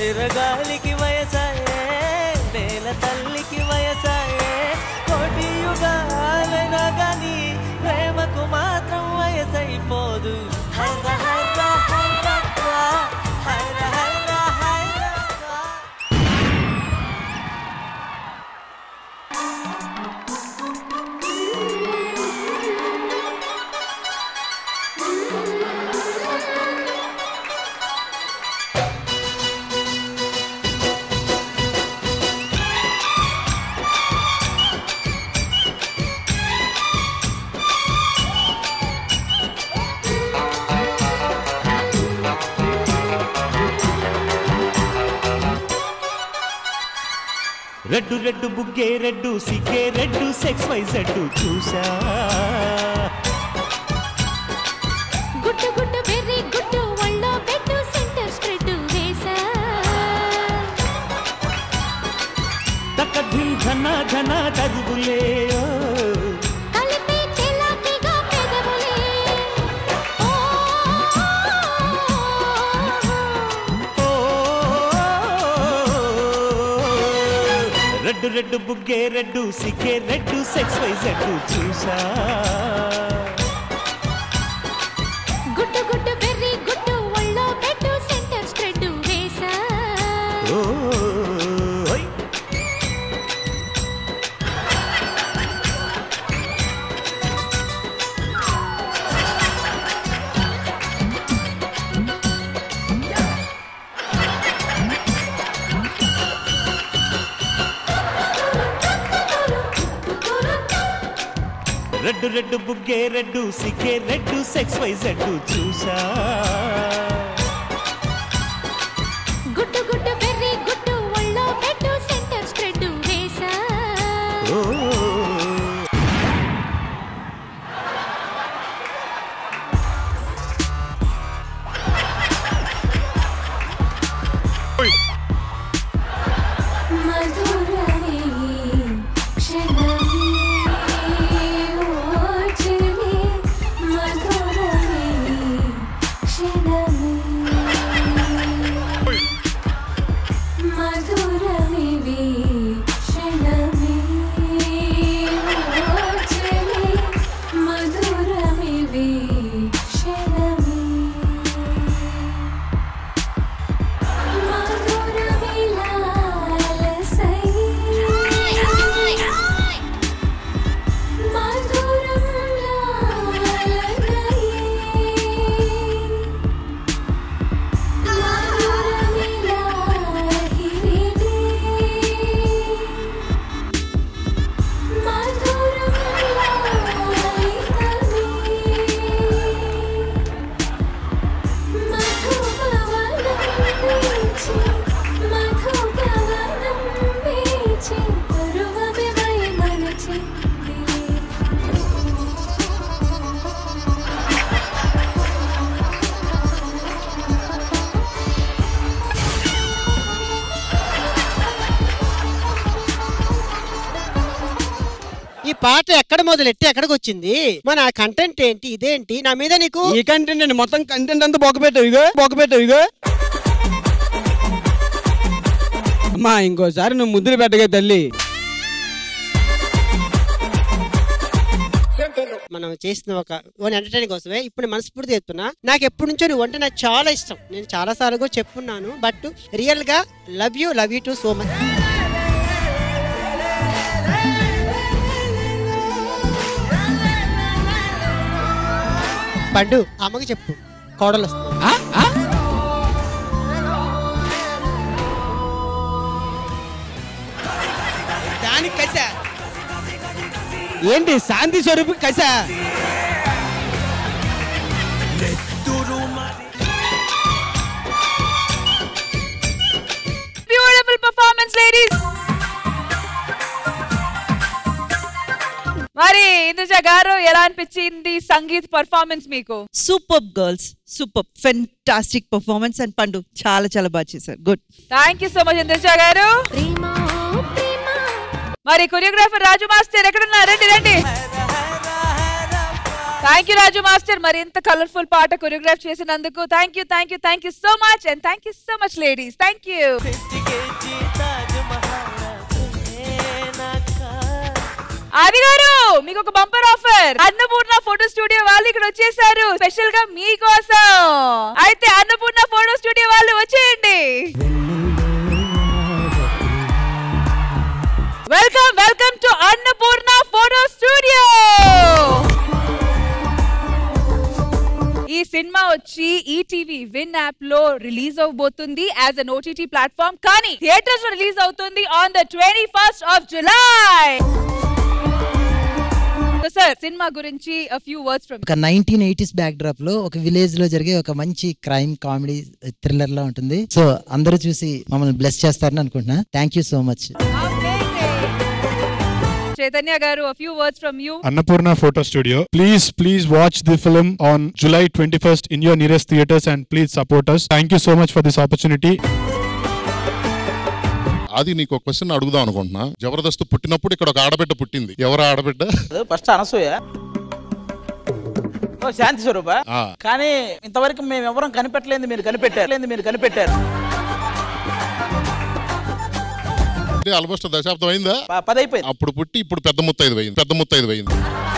[SPEAKER 17] వైరగాలికి వయసాయే నేల తల్లికి వయసాయే కోటి యుగాలైనా గాని ప్రేమకు మాత్రం వయసైపోదు హైర హైర హైరప్ప, హైర హైర హైరప్ప.
[SPEAKER 18] రెడ్డు రెడ్డు బుగ్గే రెడ్డు సిగ్గే రెడ్డు సెక్స్ వై జెడ్డు చూసా
[SPEAKER 1] గుట్టు గుట్టు వెర్రి గుట్టు ఒళ్ళో పెట్టు సెంటర్ స్ప్రెడ్ వేసా
[SPEAKER 18] తక్క ధిమ్ ధన ధన తరుగులే ఓ.
[SPEAKER 1] కలిపి చెలాకిగా పెదవులే
[SPEAKER 18] రెడ్డు రెడ్డు బుగ్గే రెడ్డు సిగ్గే రెడ్డు సెక్స్ వై జెడ్డు చూసా
[SPEAKER 1] గుట్టు గుట్టు వెర్రి గుట్టు ఒళ్ళో పెట్టు సెంటర్ స్ప్రెడ్ వేసా
[SPEAKER 18] ఓ ఓయ్. రెడ్డు రెడ్డు బుగ్గే రెడ్డు సిగ్గే రెడ్డు సెక్స్ వై జెడ్డు చూసా
[SPEAKER 1] గుట్టు గుట్టు వెర్రి గుట్టు ఒళ్ళో పెట్టు సెంటర్ స్ప్రెడ్ వేసా
[SPEAKER 18] ఓ
[SPEAKER 1] మధురమే క్షణమే ఓచనే మధురమే క్షణమే మధురమే క్షణమే ఓచనే మధురమే క్షణమే
[SPEAKER 4] ఈ పాట ఎక్కడ మొదలెట్టి ఎక్కడికి వచ్చింది మన కంటెంట్ ఏంటి ఇదేంటి నా మీద నీకు
[SPEAKER 13] ఈ కంటెంట్ అండి మొత్తం కంటెంట్ అంతా బొక్క పెట్టావు ఇగో బొక్క పెట్టావు ఇగో అమ్మా ఇంకోసారి నువ్వు ముద్దులు పెట్టగా తల్లి
[SPEAKER 4] మనం చేసిన ఒక ఓన్ ఎంటర్టైన్ కోసమే ఇప్పుడు నేను మనస్ఫూర్తి చెప్తున్నా నాకు ఎప్పటి నుంచో నువ్వు అంటే నాకు చాలా ఇష్టం నేను చాలా సార్లు కూడా చెప్పున్నాను బట్ రియల్ గా love you love you too so much Pandu అమ్మకి చెప్పు కోడలు వస్తుంది
[SPEAKER 13] దానికి కసా ఏంటి శాంతి స్వరూపు కసా
[SPEAKER 6] బ్యూటిఫుల్ పర్ఫార్మెన్స్ లేడీస్ మరి ఇందుజ గారు ఎలా అనిపించింది సంగీత్ పర్ఫార్మెన్స్ మీకు
[SPEAKER 14] super girls super fantastic performance and Pandu చాలా చాలా బాగా చేశారు good
[SPEAKER 6] thank you so much Induja గారు మరి కొరియోగ్రాఫర్ రాజు మాస్టర్ ఎక్కడున్నారు రండి రండి థ్యాంక్ యూ రాజు మాస్టర్ మరి ఇంత కలర్ఫుల్ పాట కొరియోగ్రాఫ్ చేసినందుకు thank you thank you thank you so much and thank you so much ladies thank you Aadi గారు మీకు ఒక bumper offer Annapurna photo studio వాళ్ళు ఇక్కడ వచ్చేసారు స్పెషల్ గా మీకోసం అయితే అన్నపూర్ణ ఫోటో స్టూడియో వాళ్ళు వచ్చేయండి welcome welcome to Annapurna photo studio ఈ సినిమా వచ్చి ఈటీవీ విన్ యాప్ లో రిలీజ్ అవబోతుంది యాజ్ అన్ ఓటీటీ ప్లాట్ఫామ్ కానీ థియేటర్స్ లో రిలీజ్ అవుతుంది on the twenty first of July sir cinema గురించి ఫ్యూ వర్డ్స్ ఫ్రమ్
[SPEAKER 19] ఒక నైన్టీన్ ఎయిటీస్ బ్యాక్ డ్రాప్ లో ఒక విలేజ్ లో జరిగే ఒక మంచి క్రైమ్ కామెడీ థ్రిల్లర్ లా ఉంటుంది సో అందరూ చూసి మమ్మల్ని బ్లెస్ చేస్తారని అనుకుంటున్నా thank you so much
[SPEAKER 6] Chaitanya గారు few words from you
[SPEAKER 20] Annapurna Photo Studio. Please, please watch the film on July 21st in your nearest theaters and please support us. Thank you so much for this opportunity.
[SPEAKER 21] అది నీకు ఒక question అడుగుదాం అనుకుంటున్నా జబర్దస్త్ పుట్టినప్పుడు ఇక్కడ ఒక ఆడబిడ్డ పుట్టింది ఎవరు ఆడబిడ్డ
[SPEAKER 3] ఫస్ట్ అనసూయ ఓ శాంతి స్వరూప
[SPEAKER 21] ఆ.
[SPEAKER 3] కానీ ఇంతవరకు మేము ఎవరం కనిపెట్టలేదు మీరు కనిపెట్టారు లేదు మీరు కనిపెట్టారు
[SPEAKER 21] అంటే ఆల్మోస్ట్ దశాబ్దం అయిందా
[SPEAKER 3] ప- పదైపోయింది
[SPEAKER 21] అప్పుడు పుట్టి ఇప్పుడు పెద్ద ముత్తైదు అయింది పెద్ద ముత్తైదు అయింది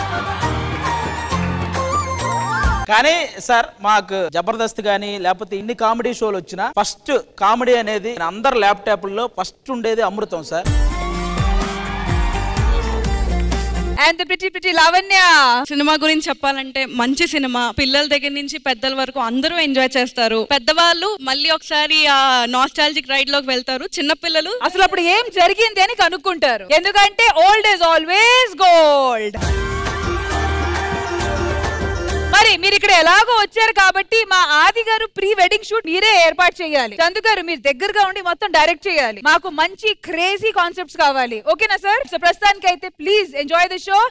[SPEAKER 3] కానీ సార్ మాకు జబర్దస్త్ కానీ లేకపోతే ఇన్ని కామెడీ షోలు వచ్చినా ఫస్ట్ కామెడీ అనేది అందరు ల్యాప్టాప్ల్లో ఫస్ట్ ఉండేది Amrutham sir
[SPEAKER 6] and pretty pretty Lavanya
[SPEAKER 22] cinema గురించి చెప్పాలంటే మంచి సినిమా పిల్లల దగ్గర నుంచి పెద్దల వరకు అందరూ ఎంజాయ్ చేస్తారు పెద్దవాళ్ళు మళ్ళీ ఒకసారి ఆ నాస్టాలజిక్ రైడ్ లోకి వెళ్తారు చిన్న పిల్లలు
[SPEAKER 6] అసలు అప్పుడు ఏం జరిగింది అని కనుక్కుంటారు ఎందుకంటే ఓల్డ్ ఇస్ ఆల్వేస్ గోల్డ్ మరి మీరు ఇక్కడ ఎలాగో వచ్చారు కాబట్టి మా ఆది గారు ప్రీ వెడ్డింగ్ షూట్ మీరే ఏర్పాటు చేయాలి చందు గారు మీరు దగ్గరగా ఉండి మొత్తం డైరెక్ట్ చేయాలి మాకు మంచి క్రేజీ కాన్సెప్ట్స్ కావాలి ఓకేనా సార్ సో ప్రస్తుతానికి అయితే please enjoy the show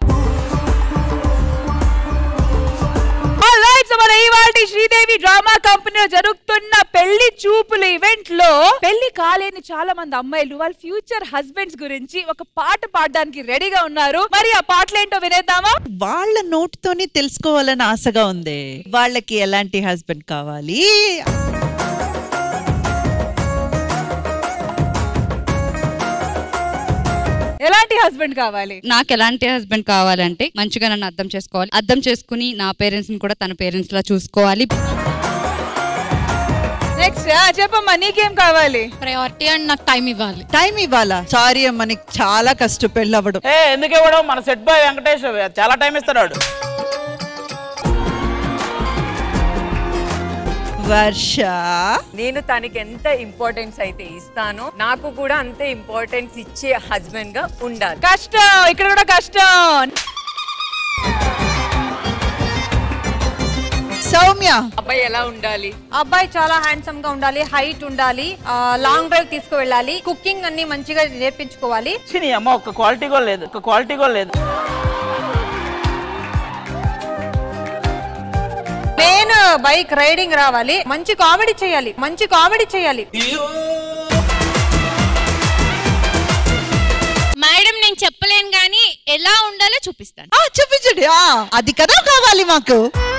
[SPEAKER 6] Alright, so మన ఇవాల్టి శ్రీదేవి డ్రామా కంపెనీలో జరుగుతున్న పెళ్లి చూపులు ఈవెంట్ లో పెళ్లి కాలేని చాలా మంది అమ్మాయిలు వాళ్ళ ఫ్యూచర్ హస్బెండ్స్ గురించి ఒక పాట పాడడానికి రెడీగా ఉన్నారు మరి ఆ పాటలు ఏంటో వినేద్దామా
[SPEAKER 14] వాళ్ళ నోటితోనే తెలుసుకోవాలని ఆశగా ఉంది వాళ్ళకి ఎలాంటి హస్బెండ్ కావాలి
[SPEAKER 6] ఎలాంటి హస్బెండ్ కావాలి
[SPEAKER 23] నాకు ఎలాంటి హస్బెండ్ కావాలంటే మంచిగా నన్ను అర్థం చేసుకోవాలి అర్థం చేసుకుని నా పేరెంట్స్ ని కూడా తన పేరెంట్స్ లా చూసుకోవాలి
[SPEAKER 6] నెక్స్ట్ చెప్పమ్మా నీకేం కావాలి
[SPEAKER 23] ప్రయారిటీ అండ్ నాకు టైం ఇవ్వాలి
[SPEAKER 14] టైం ఇవ్వాలా సారీ అమ్మ నీకు చాలా కష్టం పెళ్ళి అవ్వడం
[SPEAKER 3] ఏ ఎందుకు ఇవ్వడం మన సెట్ బాయ్ వెంకటేష్ చాలా టైం ఇస్తున్నాడు
[SPEAKER 14] వర్ష
[SPEAKER 9] నేను తనకి ఎంత ఇంపార్టెన్స్ అయితే ఇస్తానో నాకు కూడా అంతే ఇంపార్టెన్స్ ఇచ్చే హస్బెండ్ గా ఉండాలి
[SPEAKER 6] కష్టం ఇక్కడ కూడా కష్టం
[SPEAKER 14] సౌమ్య
[SPEAKER 9] అబ్బాయి ఎలా ఉండాలి
[SPEAKER 10] అబ్బాయి చాలా హ్యాండ్సమ్ గా ఉండాలి హైట్ ఉండాలి లాంగ్ డ్రైవ్ తీసుకువెళ్ళాలి కుకింగ్ అన్ని మంచిగా నేర్పించుకోవాలి
[SPEAKER 3] చిని అమ్మ ఒక క్వాలిటీ కూడా లేదు ఒక క్వాలిటీ కూడా లేదు
[SPEAKER 10] నేను బైక్ రైడింగ్ రావాలి మంచి కామెడీ చేయాలి మంచి కామెడీ చేయాలి
[SPEAKER 23] మేడం నేను చెప్పలేను కానీ ఎలా ఉండాలో చూపిస్తాను
[SPEAKER 14] ఆ, చూపించండి ఆ, అది కదా కావాలి మాకు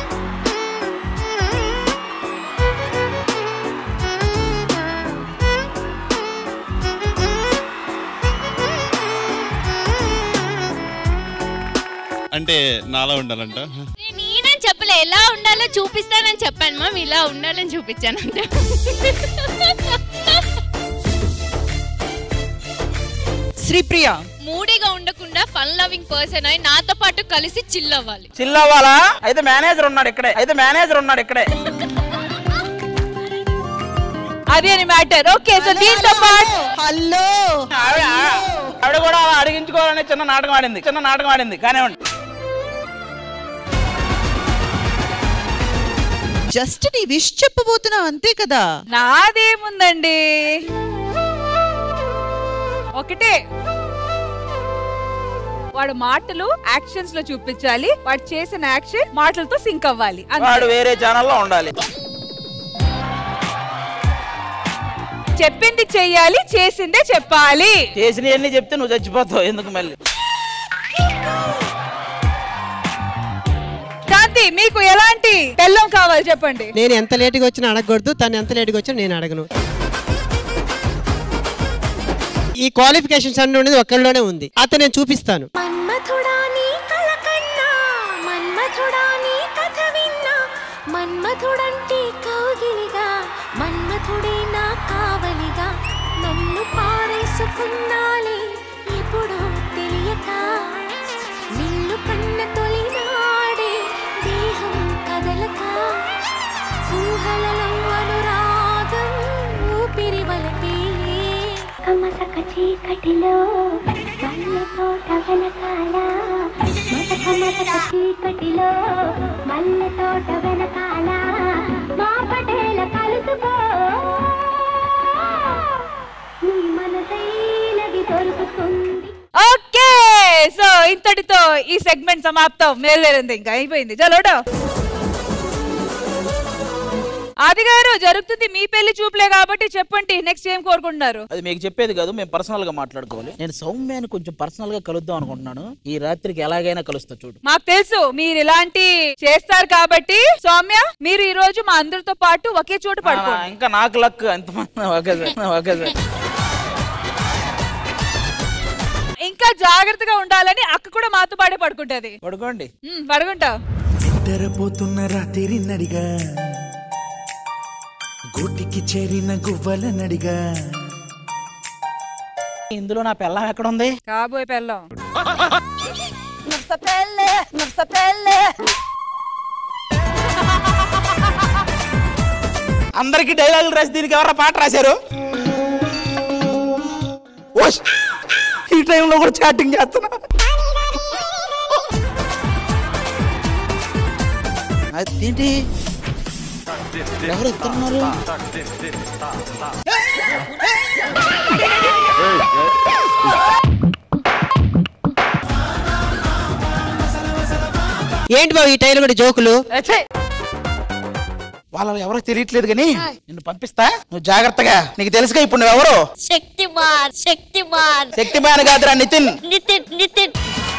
[SPEAKER 24] అంటే నాలా ఉండాలంట
[SPEAKER 23] నేనేం చెప్పలే ఎలా ఉండాలో చూపిస్తానని చెప్పాను మ్యామ్ ఇలా ఉండాలని చూపించాను అంతే
[SPEAKER 14] శ్రీప్రియ
[SPEAKER 23] మూడీగా ఉండకుండా ఫన్ లవింగ్ పర్సన్ అయి నాతో పాటు కలిసి చిల్ అవ్వాలి
[SPEAKER 3] చిల్ అవ్వాలా అయితే మేనేజర్ ఉన్నాడు ఇక్కడే అయితే మేనేజర్ ఉన్నాడు ఇక్కడే
[SPEAKER 6] అది అని మ్యాటర్ ఓకే సో దీంతో పాటు
[SPEAKER 14] హలో
[SPEAKER 3] ఆవిడ ఆవిడ కూడా అలా అడిగించుకోవాలని చిన్న నాటకం ఆడింది చిన్న నాటకం ఆడింది కానివ్వండి
[SPEAKER 14] జస్ట్ నీ విష్ చెప్పబోతున్నావు అంతే కదా
[SPEAKER 6] నాదేముందండి ఒకటే వాడు మాటలు యాక్షన్స్ లో చూపించాలి వాడు చేసిన యాక్షన్ మాటలతో సింక్ అవ్వాలి అంతే.
[SPEAKER 3] వాడు వేరే ఛానల్లో ఉండాలి
[SPEAKER 6] చెప్పింది చెయ్యాలి చేసిందే చెప్పాలి
[SPEAKER 3] చేసినవన్నీ చెప్తే నువ్వు చచ్చిపోతావు ఎందుకు మళ్ళీ
[SPEAKER 6] దాంతో శాంతి మీకు ఎలాంటి బెల్లం కావాలి చెప్పండి
[SPEAKER 4] నేను ఎంత లేటుగా వచ్చినా అడగకూడదు తను ఎంత లేటుగా వచ్చినా నేను అడగను ఈ క్వాలిఫికేషన్స్ అన్ని ఉండేది ఒక్కళ్ళలోనే ఉంది అతను నేను చూపిస్తాను
[SPEAKER 1] మన్మథుడా నీ కల కన్నా మన్మథుడా నీ కథ విన్నా మన్మథుడంటే కౌగిలిగా మన్మథుడే నా కావలిగా నన్ను పారేసుకున్నాలే ఎప్పుడు తెలియక నిన్ను కన్న తొలినాడే దేహం కదలక ఊహలలో అనురాగం ఊపిరి వలపేలే కమసక చీకటిలో మల్లె తోట వెనకాల మసక మసక చీకటిలో మల్లె తోట వెనకాల మా పటేల కలుసుకో నీ మనసైనది దొరుకుతుంది
[SPEAKER 6] ఓకే సో ఇంతటితో ఈ సెగ్మెంట్ సమాప్తం మేలేరింది ఇంకా అయిపోయింది చలోడో ఆది గారు జరుగుతుంది మీ పెళ్లి చూపులే కాబట్టి చెప్పండి నెక్స్ట్ ఏం కోరుకుంటున్నారు
[SPEAKER 3] అది మీకు చెప్పేది కాదు మేము పర్సనల్ గా మాట్లాడుకోవాలి నేను సౌమ్యాన్ని కొంచెం పర్సనల్ గా కలుద్దాం అనుకుంటున్నాను ఈ రాత్రికి ఎలాగైనా కలుస్తా చూడు
[SPEAKER 6] మాకు తెలుసు మీరు ఇలాంటి చేస్తారు కాబట్టి సౌమ్య మీరు ఈ రోజు మా అందరితో పాటు ఒకే చోట
[SPEAKER 3] ఆ,
[SPEAKER 6] పడుకోండి
[SPEAKER 3] ఇంకా నాకు లక్ ఎంతమంది ఒకే సార్, ఒకే సార్.
[SPEAKER 6] ఇంకా జాగ్రత్తగా ఉండాలని అక్క కూడా మాతో పాడే పడుకుంటది
[SPEAKER 3] పడుకోండి
[SPEAKER 6] ఉమ్, పడుకుంటా
[SPEAKER 2] నిద్రపోతున్న రాత్రి నడిగా గూటికి చేరిన గువ్వల నడిగా
[SPEAKER 3] ఇందులో నా పెళ్ళం ఎక్కడ ఉంది
[SPEAKER 6] కాబోయే పెళ్ళం
[SPEAKER 3] అందరికి డైలాగులు రాసి దీనికి ఎవరా పాట రాశారు ఓష్! ఈ టైంలో కూడా చాటింగ్ చేస్తున్నా అదేంటి ఎవరు ఇస్తున్నారు
[SPEAKER 4] ఏంటి బాబు ఈ టైంలో కూడా జోకులు
[SPEAKER 3] వాళ్ళ ఎవరో తెలియట్లేదు కానీ నిన్ను పంపిస్తా నువ్వు జాగ్రత్తగా నీకు తెలుసుగా ఇప్పుడు నువ్వెవరు
[SPEAKER 11] శక్తిమాన్ శక్తిమాన్
[SPEAKER 3] శక్తిమాన్ కాదురా నితిన్
[SPEAKER 11] నితిన్ నితిన్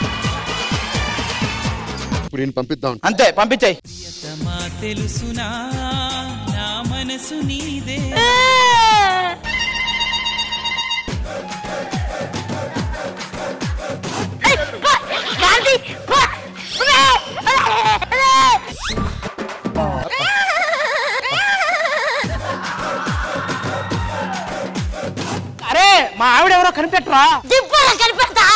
[SPEAKER 21] ఇప్పుడు ఈయన పంపిద్దాం
[SPEAKER 3] అంతే పంపించాయి
[SPEAKER 17] మా తెలుసునా నా మనసు నీదే
[SPEAKER 3] అరే మా ఆవిడ ఎవరో కనిపెట్టరా
[SPEAKER 11] దిబ్బల కనిపెడతా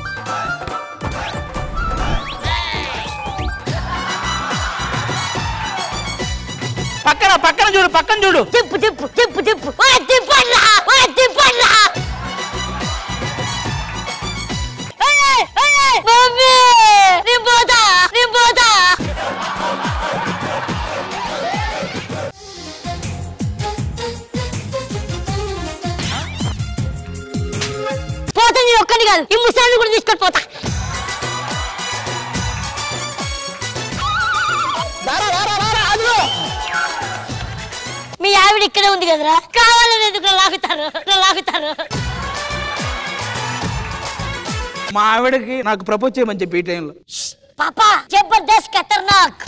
[SPEAKER 3] పక్కన పక్కన చూడు పక్కన చూడు
[SPEAKER 11] తిప్పు తిప్పు తిప్పు తిప్పు ఓ తిప్పన్నా ఓ తిప్పన్నా ఏయ్, ఏయ్, మమ్మీ నేను పోతా నేను పోతా పోతా నేను ఒక్కడి కాదు ఈ ముసలాన్ని కూడా తీసుకొని పోతా మీ ఆవిడ ఇక్కడే ఉంది కదరా కావాలని ఎందుకు లాగుతారు లాగుతారు
[SPEAKER 3] మా ఆవిడకి నాకు ప్రపోజ్ చేయమని చెప్పి ఈ టైంలో
[SPEAKER 11] పాపా జబర్దస్త్ ఖతర్నాక్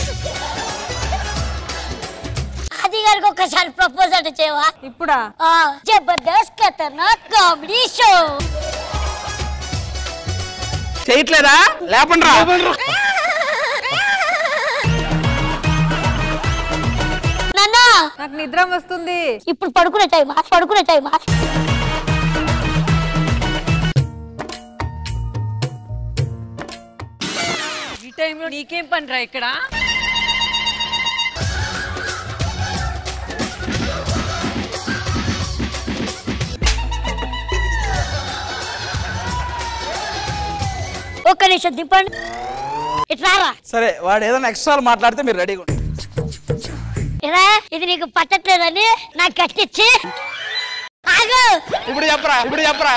[SPEAKER 11] అది గారికి ఒక్కసారి ప్రపోజ్ అంటే చేయవా
[SPEAKER 10] ఇప్పుడా
[SPEAKER 11] జబర్దస్త్ ఖతర్నాక్ కామెడీ షో
[SPEAKER 3] చేయట్లేదా లేపండి రా
[SPEAKER 11] నాన్నా
[SPEAKER 10] నాకు నిద్ర వస్తుంది
[SPEAKER 11] ఇప్పుడు పడుకునే టైమా పడుకునే టైమా
[SPEAKER 9] ఈ టైంలో నీకేం పని రా ఇక్కడ
[SPEAKER 11] ఒక్క నిమిషం దింపండి ఇట్లారా
[SPEAKER 3] సరే వాడు ఏదైనా ఎక్స్ట్రా మాట్లాడితే మీరు రెడీగా ఉండండి.
[SPEAKER 11] ఇరా ఇది నీకు పట్టట్లేదని నాకు కట్టించి ఆగు
[SPEAKER 3] ఇప్పుడు చెప్పరా ఇప్పుడు చెప్పరా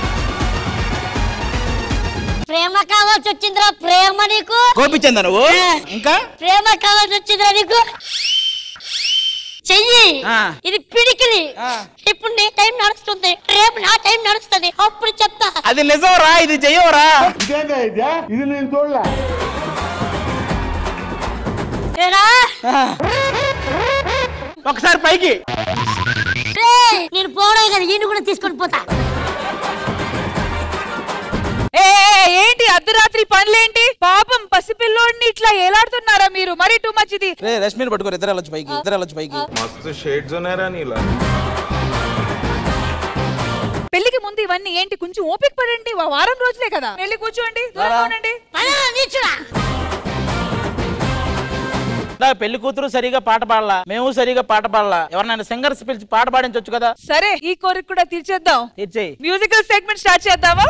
[SPEAKER 11] ప్రేమ కావాల్సి వచ్చిందిరా ప్రేమ నీకు
[SPEAKER 3] కోపించిందా నువ్వు ఇంకా
[SPEAKER 11] ప్రేమ కావాల్సి వచ్చిందిరా నీకు చెయ్యి
[SPEAKER 3] ఆ.
[SPEAKER 11] ఇది పిడికిలి ఇప్పుడు నీ టైం నడుస్తుంది రేపు నా టైం నడుస్తుంది అప్పుడు చెప్తా
[SPEAKER 3] అది నిజంరా ఇది చెయ్యవరా
[SPEAKER 15] ఇది నేను చూడలే
[SPEAKER 3] ఒకసారి పైకి
[SPEAKER 11] రేయ్, నేను పోవడం కదా ఈయన కూడా తీసుకొని పోతా
[SPEAKER 6] ఏ ఏ, ఏంటి అర్ధరాత్రి పనులేంటి పాపం పసిపిల్లోడిని ఇట్లా ఏలాడుతున్నారా మీరు మరీ టూ మచ్ ఇది
[SPEAKER 3] రే రశ్మిని పట్టుకోరు ఇద్దరు వెళ్ళొచ్చు పైకి ఇద్దరు వెళ్ళొచ్చు పైకి
[SPEAKER 7] మస్తు షేడ్స్ ఉన్నారా నీలా
[SPEAKER 6] పెళ్లికి ముందు ఇవన్నీ ఏంటి కొంచెం ఓపిక పడండి వా- వారం రోజులే కదా వెళ్ళి కూర్చోండి దూరంగా ఉండండి
[SPEAKER 3] నా పెళ్లి కూతురు సరిగా పాట పాడలా మేము సరిగా పాట పాడలా ఎవరినైనా సింగర్స్ పిలిచి పాట పాడించవచ్చు కదా
[SPEAKER 6] సరే ఈ కోరిక కూడా తీర్చేద్దాం
[SPEAKER 3] తీర్చేయి
[SPEAKER 6] మ్యూజికల్ సెగ్మెంట్ స్టార్ట్ చేద్దామా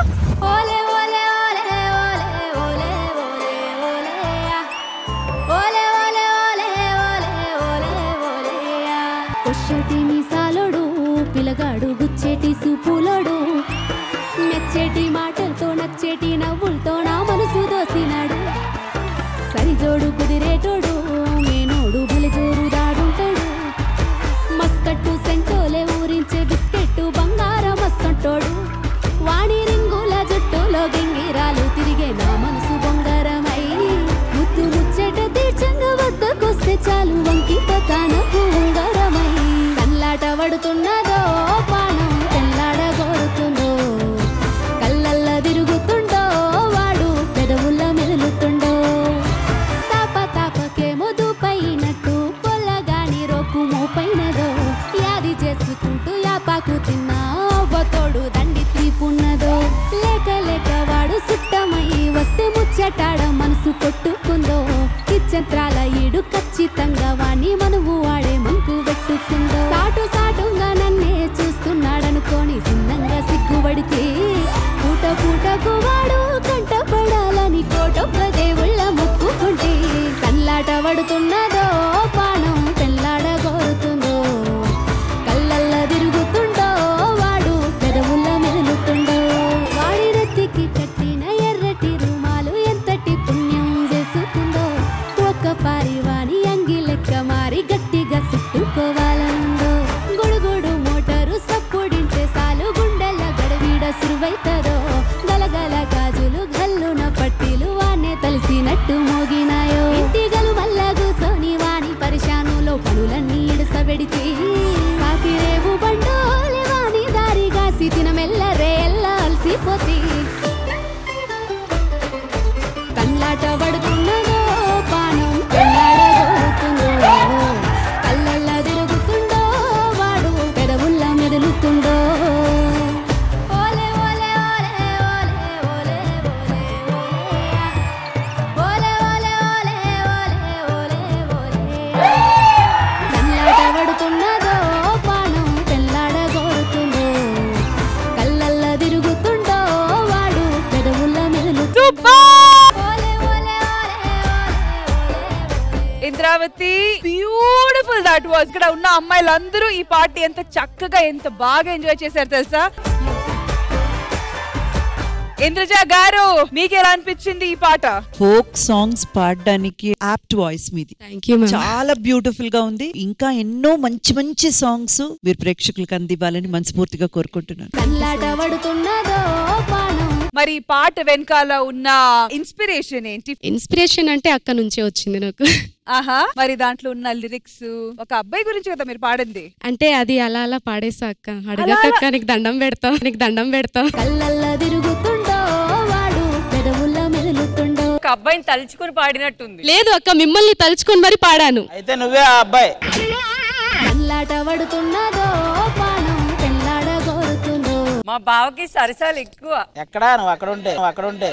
[SPEAKER 1] కొచ్చటి మీసాలోడు పిలగాడు గుచ్చేటి సూపులోడు మెచ్చేటి మాటలతో నచ్చేటి నవ్వులతో నా మనసు దోసినాడు సరిజోడు కుదిరేటోడు మేనోడు బలిజోరు దాడుంటాడు మస్కట్టు సెంటోలే ఊరించే బిస్కెట్టు బంగారం మస్సంటోడు వాణి రింగుల జుట్టులో గింగిరాలు తిరిగే నా మనసు బొంగారమై ముద్దు ముచ్చట తీర్చంగా వద్దకొస్తే చాలు వంకిత కానపు ఉంగరమై కల్లాట పడుతున్నదో పానం తెల్లాడగోరుతుందో కళ్ళల్ల తిరుగుతుండో వాడు పెదవుల్ల మెదులుతుండో తాప తాపకేమో దూపైనట్టు పొల్లగాని రోకు మోపైనదో యాది చేసుకుంటూ యాపాకు తిన్నా బతోడు దండి తీపున్నదో లేక లేక వాడు సుట్టమై వస్తే ముచ్చటాడ మనసు కొట్టుకుందో ఇచ్చంత్రాల ఈడు ఖచ్చితంగా వాణ్ణి మనవు వాడే మంకు పెట్టుకుందో సాటు సాటుగా నన్నే చూస్తున్నాడనుకోని సిన్నంగా సిగ్గుపడితే పూట పూటకు వాడు కంటపడాలని కోటొక్క దేవుళ్ళ మొక్కుకుంటే కల్లాట పడుతున్నదో పానం తెల్లాడగోరుతుందో కళ్ళల్ల తిరుగుతుండో వాడు పెదవుల్ల మెదులుతుండో వాడి నెత్తికి కట్టిన ఎర్రటి రుమాలు ఎంతటి పుణ్యం చేసుకుందో ఒక్క పారివాణి అంగి లెక్క మారి గట్టిగా చుట్టుకోవాలనుందో గుడుగుడు మోటారు సప్పుడింటే సాలు గుండెల గడవీడ సురువైతదో గలగల గాజులు గల్లున పట్టీలు వానే తలిసినట్టు మోగినాయో ఇంటిగలు మల్ల కూసోని వాణి పరిశానులో పనులన్నీ ఇడసబెడితే సాకిరేవు బండోలే వాణి దారిగాసి తినమెల్ల రేల్ల అలసిపోతే కళ్ళాట పడుతున్నదో పానం పెళ్ళాడబోతుందో కళ్ళల్లా తిరుగుతుండో వాడు పెదవుల్ల మెదులుతుండో ఓలే ఓలే ఓలే ఓలే ఓలే ఓలే ఓలే ఓలే ఓలే ఓలే కళ్ళాట పడుతున్నదో పానం తెల్లాడగోరుతుందో కళ్ళల్ల తిరుగుతుండో వాడు పెదవుల్ల మెదులుతుందో
[SPEAKER 6] ఇంద్రావతి బ్యూటిఫుల్ దట్ వాజ్ ఇక్కడ ఉన్న అమ్మాయిలందరూ ఈ పార్టీ ఎంత చక్కగా ఎంత బాగా ఎంజాయ్ చేశారు తెలుసా ఇంద్రజ గారు మీకు ఎలా అనిపించింది ఈ పాట
[SPEAKER 14] ఫోక్ సాంగ్స్ పాడడానికి యాప్ట్ వాయిస్ మీది
[SPEAKER 8] you, ma'am.
[SPEAKER 14] చాలా బ్యూటిఫుల్ గా ఉంది ఇంకా ఎన్నో మంచి మంచి సాంగ్స్ మీరు ప్రేక్షకులకు అందివ్వాలని మనస్ఫూర్తిగా కోరుకుంటున్నాను
[SPEAKER 1] కళ్ళాట పడుతున్నదో పానం
[SPEAKER 6] మరి ఈ పాట వెనకాల ఉన్న ఇన్స్పిరేషన్ ఏంటి
[SPEAKER 8] ఇన్స్పిరేషన్ అంటే అక్క నుంచే వచ్చింది నాకు
[SPEAKER 6] ఆహా మరి దాంట్లో ఉన్న లిరిక్స్ ఒక అబ్బాయి గురించి కదా మీరు పాడింది
[SPEAKER 8] అంటే అది అలా అలా పాడేసా అక్క అడగక అక్క నీకు దండం పెడతా నీకు దండం పెడతా
[SPEAKER 1] కళ్ళల్లా తిరుగుతుండో వాడు పెదవుల్ల మెదులుతుండో
[SPEAKER 9] ఒక అబ్బాయిని తలుచుకుని పాడినట్టుంది
[SPEAKER 8] లేదు అక్క మిమ్మల్ని తలుచుకొని మరి పాడాను
[SPEAKER 3] అయితే నువ్వే ఆ అబ్బాయి
[SPEAKER 1] కళ్ళాట పడుతున్నదో పానం తెల్లాడగోరుతుందో
[SPEAKER 9] మా బావకి సరసాలు ఎక్కువ
[SPEAKER 3] ఎక్కడా నువ్వు అక్కడ ఉంటే నువ్వు అక్కడ ఉంటే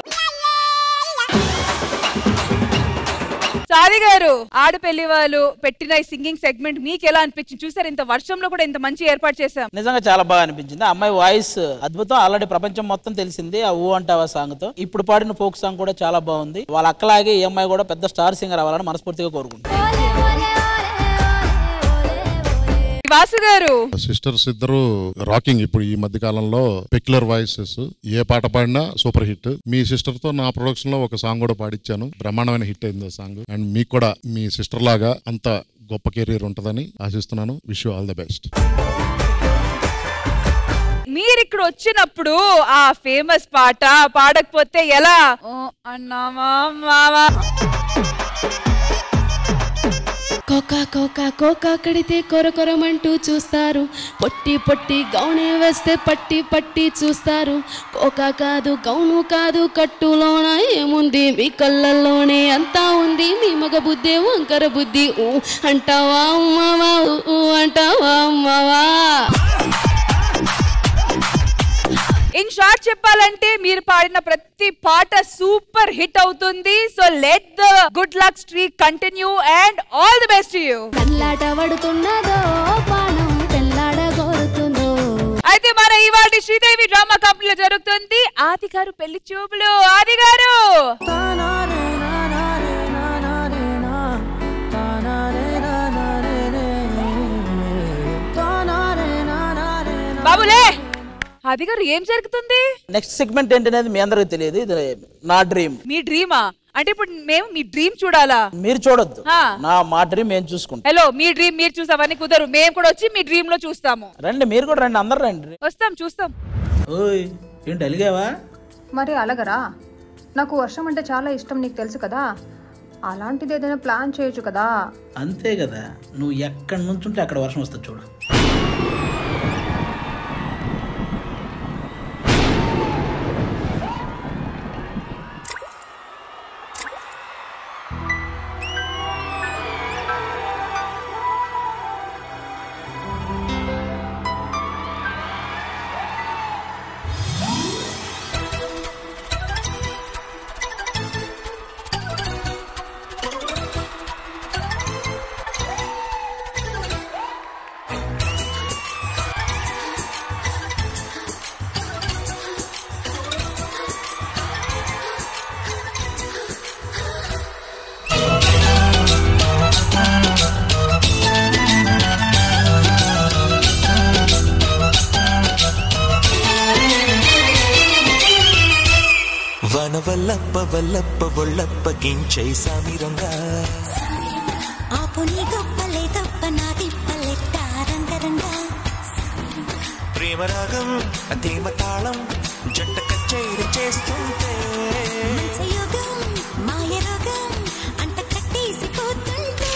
[SPEAKER 6] సాది గారు ఆడపెళ్లి వాళ్ళు పెట్టిన ఈ సింగింగ్ సెగ్మెంట్ మీకు ఎలా అనిపించింది చూసారు ఇంత వర్షంలో కూడా ఇంత మంచి ఏర్పాటు చేశాం
[SPEAKER 3] నిజంగా చాలా బాగా అనిపించింది ఆ అమ్మాయి వాయిస్ అద్భుతం ఆల్రెడీ ప్రపంచం మొత్తం తెలిసింది ఆ ఊ అంటావా సాంగ్ తో ఇప్పుడు పాడిన ఫోక్ సాంగ్ కూడా చాలా బాగుంది వాళ్ళ అక్కలాగే ఈ అమ్మాయి కూడా పెద్ద స్టార్ సింగర్ అవ్వాలని మనస్ఫూర్తిగా కోరుకుంటున్నాను
[SPEAKER 6] వాసు గారు
[SPEAKER 21] సిస్టర్స్ ఇద్దరు రాకింగ్ ఇప్పుడు ఈ మధ్య కాలంలో పెక్యులర్ వాయిసెస్ ఏ పాట పాడినా సూపర్ హిట్ మీ సిస్టర్ తో నా ప్రొడక్షన్ లో ఒక సాంగ్ కూడా పాడిచ్చాను బ్రహ్మాండమైన హిట్ అయింది ఆ సాంగ్ అండ్ మీకు కూడా మీ సిస్టర్ లాగా అంత గొప్ప కెరీర్ ఉంటుందని ఆశిస్తున్నాను wish you all the best
[SPEAKER 6] మీరు ఇక్కడ వచ్చినప్పుడు ఆ ఫేమస్ పాట పాడకపోతే ఎలా ఓ అన్నామా మావా
[SPEAKER 8] కోకా కోకా కోకా కడితే కొర కొరమంటూ చూస్తారు పొట్టి పొట్టి గౌనే వేస్తే పట్టి పట్టి చూస్తారు కోకా కాదు గౌను కాదు కట్టులోన ఏముంది మీ కళ్ళల్లోనే అంతా ఉంది మీ మగ బుద్ధి వంకర బుద్ధి ఊ అంటావా అమ్మవా ఊ, ఊ అంటావా అమ్మవా
[SPEAKER 6] ఇన్ షార్ట్ చెప్పాలంటే మీరు పాడిన ప్రతి పాట సూపర్ హిట్ అవుతుంది so let the good luck streak continue and all the best you
[SPEAKER 8] కల్లాట పడుతున్నదో పానం తెల్లాడ కోరుతుందో
[SPEAKER 6] అయితే మన ఇవాళ శ్రీదేవి డ్రామా కంపెనీలో జరుగుతుంది ఆది గారు పెళ్లి చూపులు ఆది గారు బాబులే ఆది గారు ఏం జరుగుతుంది
[SPEAKER 3] నెక్స్ట్ సెగ్మెంట్ ఏంటనేది మీ అందరికీ తెలియదు ఇది నా డ్రీమ్
[SPEAKER 6] మీ డ్రీమా అంటే ఇప్పుడు మేము మీ డ్రీమ్ చూడాలా
[SPEAKER 3] మీరు చూడొద్దు
[SPEAKER 6] ఆ.
[SPEAKER 3] నా మా డ్రీమ్ మేము చూసుకుంటాం
[SPEAKER 6] హలో మీ డ్రీమ్ మీరు చూసామని కుదరు మేము కూడా వచ్చి మీ డ్రీమ్ లో చూస్తాము
[SPEAKER 3] రండి మీరు కూడా రండి అందరు రండి
[SPEAKER 6] వస్తాం చూస్తాం
[SPEAKER 3] ఓయ్ ఏంటి అలిగావా
[SPEAKER 10] మరి అలగరా నాకు వర్షం అంటే చాలా ఇష్టం నీకు తెలుసు కదా అలాంటిది ఏదైనా ప్లాన్ చేయొచ్చు కదా
[SPEAKER 3] అంతే కదా నువ్వు ఎక్కడి నుంచి ఉంటే అక్కడ వర్షం వస్తుంది చూడు
[SPEAKER 5] వనవల్లప్ప వల్లప్ప ఒళ్ళప్ప గించై సామిరంగా
[SPEAKER 12] ఆపు నీ గొప్పలే తప్ప నా తిప్పలెట్ట రంగరంగా
[SPEAKER 5] ప్రేమరాగం అతీమ తాళం జంట కచేరి చేస్తుంటే
[SPEAKER 12] మంచయోగం మాయ రోగం అంట కట్టేసి పోతుంటే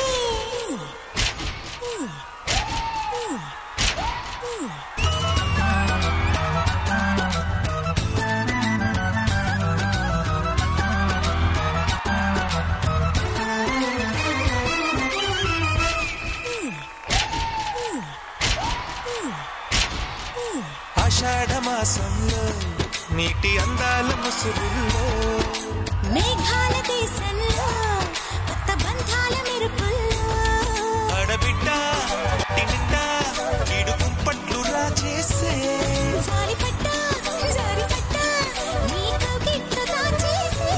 [SPEAKER 5] ఆషాఢ మాసంలో నీటి అందాల ముసురుల్లో
[SPEAKER 12] మేఘాల దేశంలో కొత్త బంధాల మెరుపుల్లో
[SPEAKER 5] ఆడబిడ్డ నిండా కీడు కుంపట్లు రా చేసే
[SPEAKER 12] జారిపట్ట జారిపట్ట నీ కౌగిట్ల దాచేసి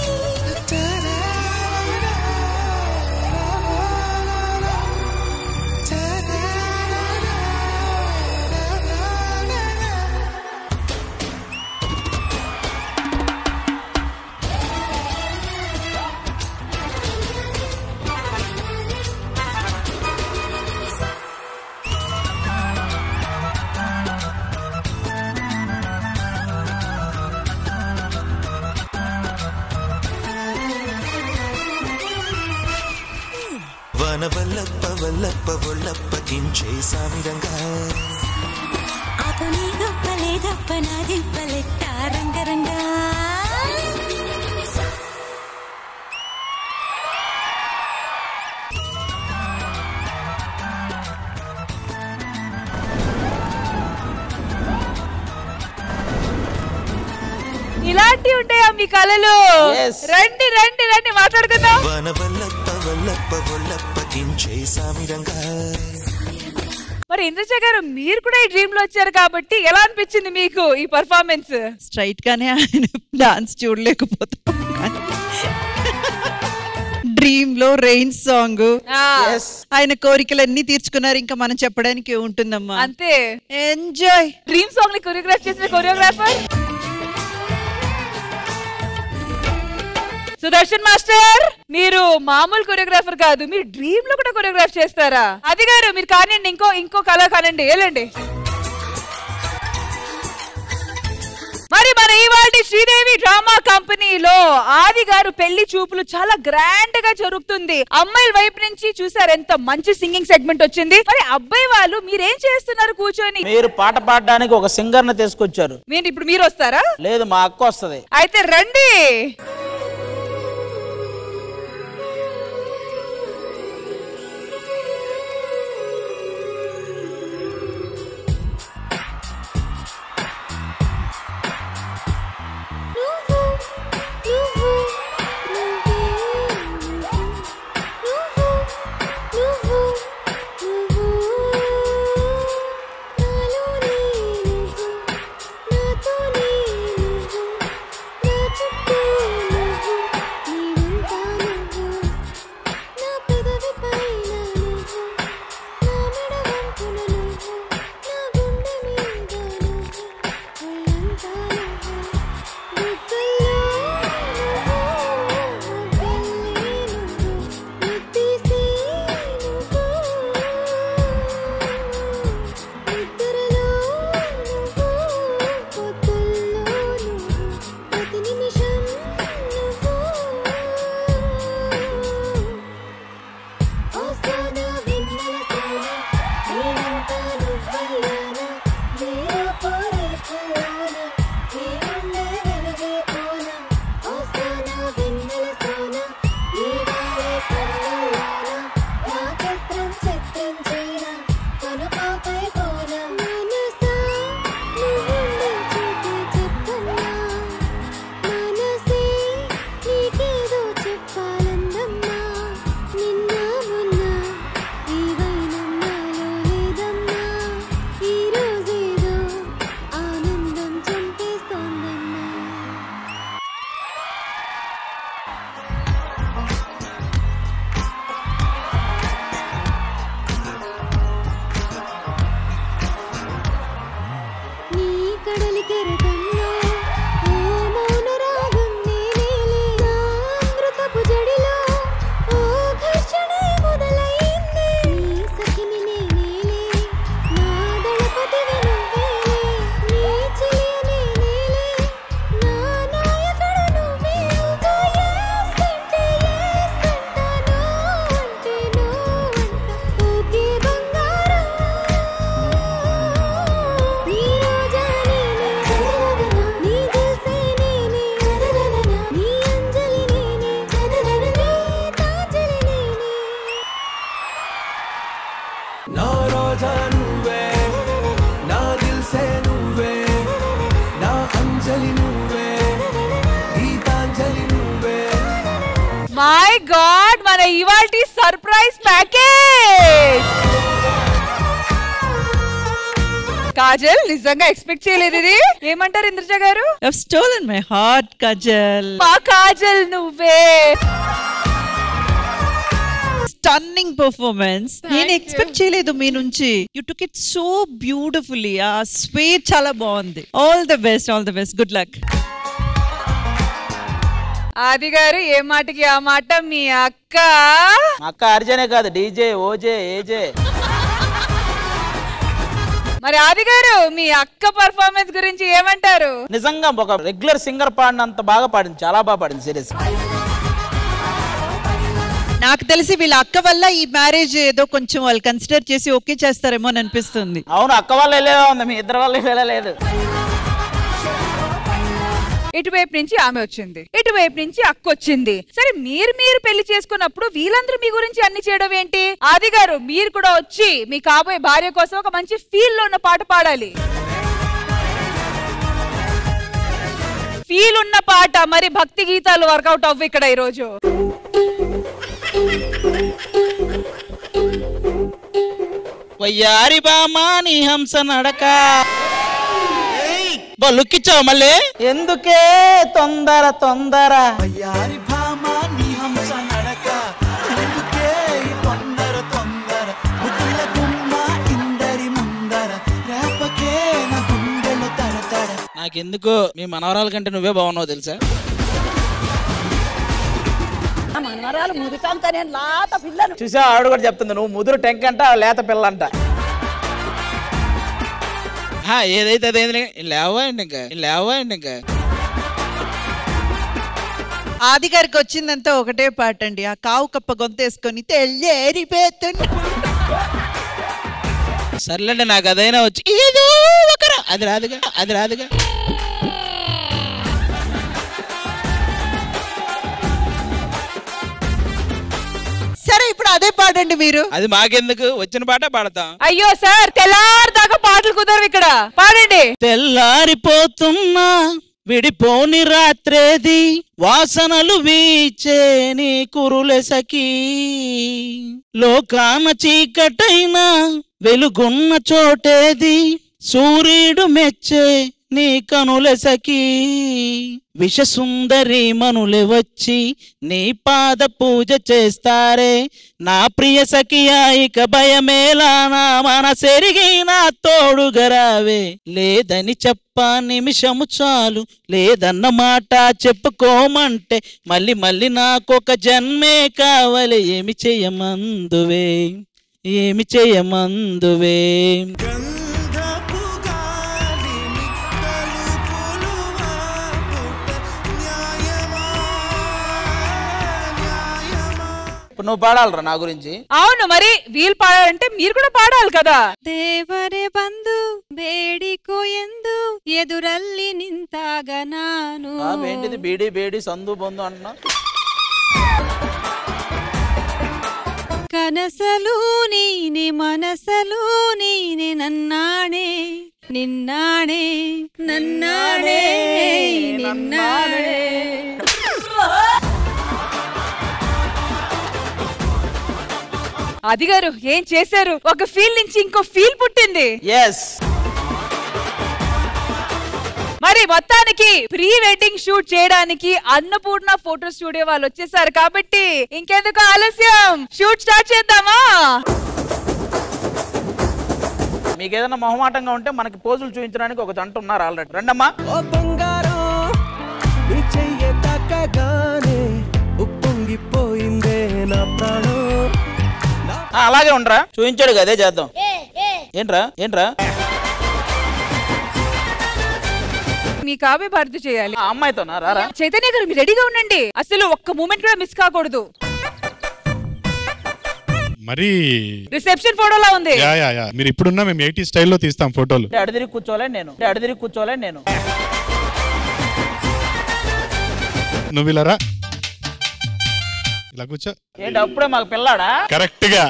[SPEAKER 5] వనవల్లప్ప వల్లప్ప ఒళ్ళప్ప గించే సామిరంగా
[SPEAKER 12] ఆపు నీ గొప్పలే తప్ప నా తిప్పలెట్ట రంగరంగా
[SPEAKER 6] ఇలాంటివి ఉంటాయా మీ కళలు రండి రండి రండి మాట్లాడుకుందాం
[SPEAKER 5] వనవల్లప్ప వల్లప్ప ఒళ్ళప్ప గించే సామిరంగా
[SPEAKER 6] మరి ఇంద్రజ గారు మీరు కూడా ఈ డ్రీమ్ లో వచ్చారు కాబట్టి ఎలా అనిపించింది మీకు ఈ పర్ఫార్మెన్స్
[SPEAKER 14] స్ట్రైట్ గానే ఆయన డాన్స్ చూడలేకపోతాం డ్రీమ్ లో రెయిన్ సాంగ్ ఆయన కోరికలన్నీ తీర్చుకున్నారు ఇంకా మనం చెప్పడానికి ఉంటుందమ్మా
[SPEAKER 6] అంతే
[SPEAKER 14] ఎంజాయ్
[SPEAKER 6] డ్రీమ్ సాంగ్ ని కొరియోగ్రాఫ్ చేసిన కొరియోగ్రాఫర్ సుదర్శన్ మాస్టర్ మీరు మామూలు కొరియోగ్రాఫర్ కాదు మీరు డ్రీమ్ లో కూడా కొరియోగ్రాఫ్ చేస్తారా అది గారు మీరు కానివ్వండి ఇంకో ఇంకో కళ కానండి వెళ్ళండి మరి మన ఇవాళ ఇవాళ శ్రీదేవి డ్రామా కంపెనీలో ఆది గారు పెళ్లి చూపులు చాలా గ్రాండ్ గా జరుగుతుంది అమ్మాయిల వైపు నుంచి చూసారు ఎంత మంచి సింగింగ్ సెగ్మెంట్ వచ్చింది మరి అబ్బాయి వాళ్ళు మీరేం చేస్తున్నారు కూర్చొని
[SPEAKER 3] మీరు పాట పాడడానికి ఒక సింగర్ ని తీసుకొచ్చారు
[SPEAKER 6] మీరు ఇప్పుడు మీరు వస్తారా
[SPEAKER 3] లేదు మా అక్క వస్తది
[SPEAKER 6] అయితే రండి
[SPEAKER 12] కడలి కెరటంలో ఓ మౌన రాగం నేనేలే నా అమృతపు జడిలో ఓ ఘర్షణే మొదలైంది నీ సఖిని నేనేలే నా దళపతివి నువ్వేలే నీ చెలియ నేనేలే నా నాయకుడు నువ్వే అవుతా yes అంటే yes అంటాను అంటే no అంట ఓకే బంగారం నీ రోజా నేనే నీ దిల్సే నేనే నీ అంజలి నేనే నీ తాంజలి నేనే
[SPEAKER 5] నా రోజా నువ్వే నా దిల్సే నువ్వే నా అంజలి నువ్వే గీతాంజలి నువ్వే
[SPEAKER 6] మై గాడ్ మన ఇవాల్టి సర్ప్రైజ్ ప్యాకేజ్ కాజల్ నిజంగా ఎక్స్పెక్ట్ చేయలేదు ఇది ఏమంటారు ఇంద్రజ గారు
[SPEAKER 14] స్టోలన్ మై హార్ట్ కజల్
[SPEAKER 6] మా కాజల్ నువ్వే
[SPEAKER 14] స్టన్నింగ్ పర్ఫార్మెన్స్ నేను ఎక్స్పెక్ట్ చేయలేదు మీ నుంచి you took it so beautifully ఆ స్వే చాలా బాగుంది all the best all the best good luck
[SPEAKER 6] Aadi గారు ఏ మాటకి ఆ మాట మీ అక్క
[SPEAKER 3] మా అక్క అర్జనే కాదు డీజే ఓజే ఏజే
[SPEAKER 6] మరి ఆది గారు మీ అక్క పర్ఫార్మెన్స్ గురించి ఏమంటారు
[SPEAKER 3] నిజంగా ఒక రెగ్యులర్ సింగర్ పాడినంత బాగా పాడింది చాలా బాగా పాడింది సీరియస్
[SPEAKER 14] నాకు తెలిసి వీళ్ళ అక్క వల్ల ఈ మ్యారేజ్ ఏదో కొంచెం వాళ్ళు కన్సిడర్ చేసి ఓకే చేస్తారేమో అని అనిపిస్తుంది
[SPEAKER 3] అవును అక్క వాళ్ళు వెళ్ళేలా ఉంది మీ ఇద్దరు వాళ్ళు వెళ్ళలేదు
[SPEAKER 6] ఇటువైపు నుంచి ఆమె వచ్చింది ఇటువైపు నుంచి అక్క వచ్చింది సరే మీరు మీరు పెళ్లి చేసుకున్నప్పుడు వీళ్ళందరూ మీ గురించి అన్ని చేయడం ఏంటి ఆది గారు మీరు కూడా వచ్చి మీ కాబోయే భార్య కోసం ఒక మంచి ఫీల్ లో ఉన్న పాట పాడాలి ఫీల్ ఉన్న పాట మరి భక్తి గీతాలు వర్కౌట్ అవ్వు ఇక్కడ ఈ రోజు
[SPEAKER 3] వయ్యారి బామా నీ హంస నడక బా లుక్కిచ్చావు మళ్ళీ ఎందుకే తొందర తొందర
[SPEAKER 2] వయ్యారి భామా నీ హంస నడక ఎందుకే ఈ తొందర తొందర ముద్దుల గుమ్మ ఇందరి ముందర రేపకే నా గుండెలు తడతడ
[SPEAKER 3] నాకెందుకు మీ మనవరాల కంటే నువ్వే బాగున్నావు తెలుసా
[SPEAKER 13] మనవరాలు ముదుకంత నేను లాత పిల్లను
[SPEAKER 3] చూసా ఆవిడ కూడా చెప్తుంది నువ్వు ముదురు టెంక్ అంట లేత పిల్ల అంట ఆ, ఏదైతే అదేంది లేవండి ఇంకా లేవండి ఇంకా
[SPEAKER 14] ఆది గారికి వచ్చిందంతా ఒకటే పాట అండి ఆ కావు కప్ప గొంతేసుకొని తెల్లేరిపోతున్నా
[SPEAKER 3] సర్లేండి నాకు అదైనా వచ్చి ఏదో ఒకరా అది రాదుగా అది రాదుగా
[SPEAKER 14] సరే ఇప్పుడు అదే పాడండి మీరు
[SPEAKER 3] అది మాకెందుకు వచ్చిన పాట పాడతాం
[SPEAKER 6] అయ్యో సార్ తెల్లారి దాకా పాటలు కుదరవు ఇక్కడ పాడండి
[SPEAKER 3] తెల్లారిపోతున్నా విడిపోని రాత్రేది వాసనలు వీచే నీ కురులెసకి లోకాన చీకటైనా వెలుగున్న చోటేది సూర్యుడు మెచ్చే నీ కనులెసకి విషసుందరి మనులే వచ్చి నీ పాద పూజ చేస్తారే నా ప్రియ సఖియా ఇక భయమేలా నా మనసెరిగి నా తోడుగరావే లేదని చెప్ప నిమిషము చాలు లేదన్న మాట చెప్పుకోమంటే మళ్ళీ మళ్ళీ నాకొక జన్మే కావాలి ఏమి చేయమందువే ఏమి చేయమందువే ఇప్పుడు నువ్వు పాడాలరా నా గురించి
[SPEAKER 6] అవును మరి వీళ్ళు పాడాలంటే మీరు కూడా పాడాలి కదా
[SPEAKER 10] ದೇವರೇ ಬಂದು ಬೇಡಿಕೋ ಎಂದು ಎದುರಲ್ಲಿ ನಿಂತಾಗ ನಾನು
[SPEAKER 3] ఆ, ఏంటిది బీడి బేడి సందు బొందు అంటున్నా
[SPEAKER 10] ಕನಸಲು ನೀನೆ ಮನಸಲು ನೀನೆ ನನ್ನಾಣೆ ನಿನ್ನಾಣೆ ನನ್ನಾಣೆ ನಿನ್ನಾಣೆ
[SPEAKER 6] అది గారు ఏం చేశారు ఒక ఫీల్ నుంచి ఇంకో ఫీల్ పుట్టింది
[SPEAKER 3] ఎస్
[SPEAKER 6] మరి మొత్తానికి ప్రీ వెడ్డింగ్ షూట్ చేయడానికి అన్నపూర్ణ ఫోటో స్టూడియో వాళ్ళు వచ్చేసారు కాబట్టి ఇంకెందుకు ఆలస్యం షూట్ స్టార్ట్ చేద్దామా
[SPEAKER 3] మీకు ఏదైనా మొహమాటంగా ఉంటే మనకి పోజులు చూపించడానికి ఒక జంట ఉన్నారు ఆల్రెడీ రండమ్మా
[SPEAKER 2] నీ చెయ్యి తాకగానే ఉప్పొంగిపోయిందే నా ప్రాణం
[SPEAKER 3] ఆ, అలాగే ఉండరా చూపించాడు కదా, అదే చేద్దాం ఏంట్రా ఏంట్రా
[SPEAKER 6] మీ కావ్య భారతి చేయాలి
[SPEAKER 3] ఆ అమ్మాయితోనా రారా
[SPEAKER 6] చైతన్య గారు మీరు రెడీగా ఉండండి అసలు ఒక్క మూమెంట్ కూడా మిస్ కాకూడదు
[SPEAKER 16] మరి
[SPEAKER 6] రిసెప్షన్ ఫోటోలా ఉంది
[SPEAKER 16] యా యా యా మీరు ఇప్పుడున్న మేము ఎయిటీ స్టైల్లో తీస్తాం ఫోటోలు
[SPEAKER 3] అంటే అడిదిరిగి కూర్చోలే నేను అంటే అడిదిరిగి కూర్చోలే నేను
[SPEAKER 16] నువ్వు ఇలా రా ఇలా కూర్చో
[SPEAKER 3] ఏంటి అప్పుడే మాకు పిల్లాడా
[SPEAKER 16] కరెక్ట్ గా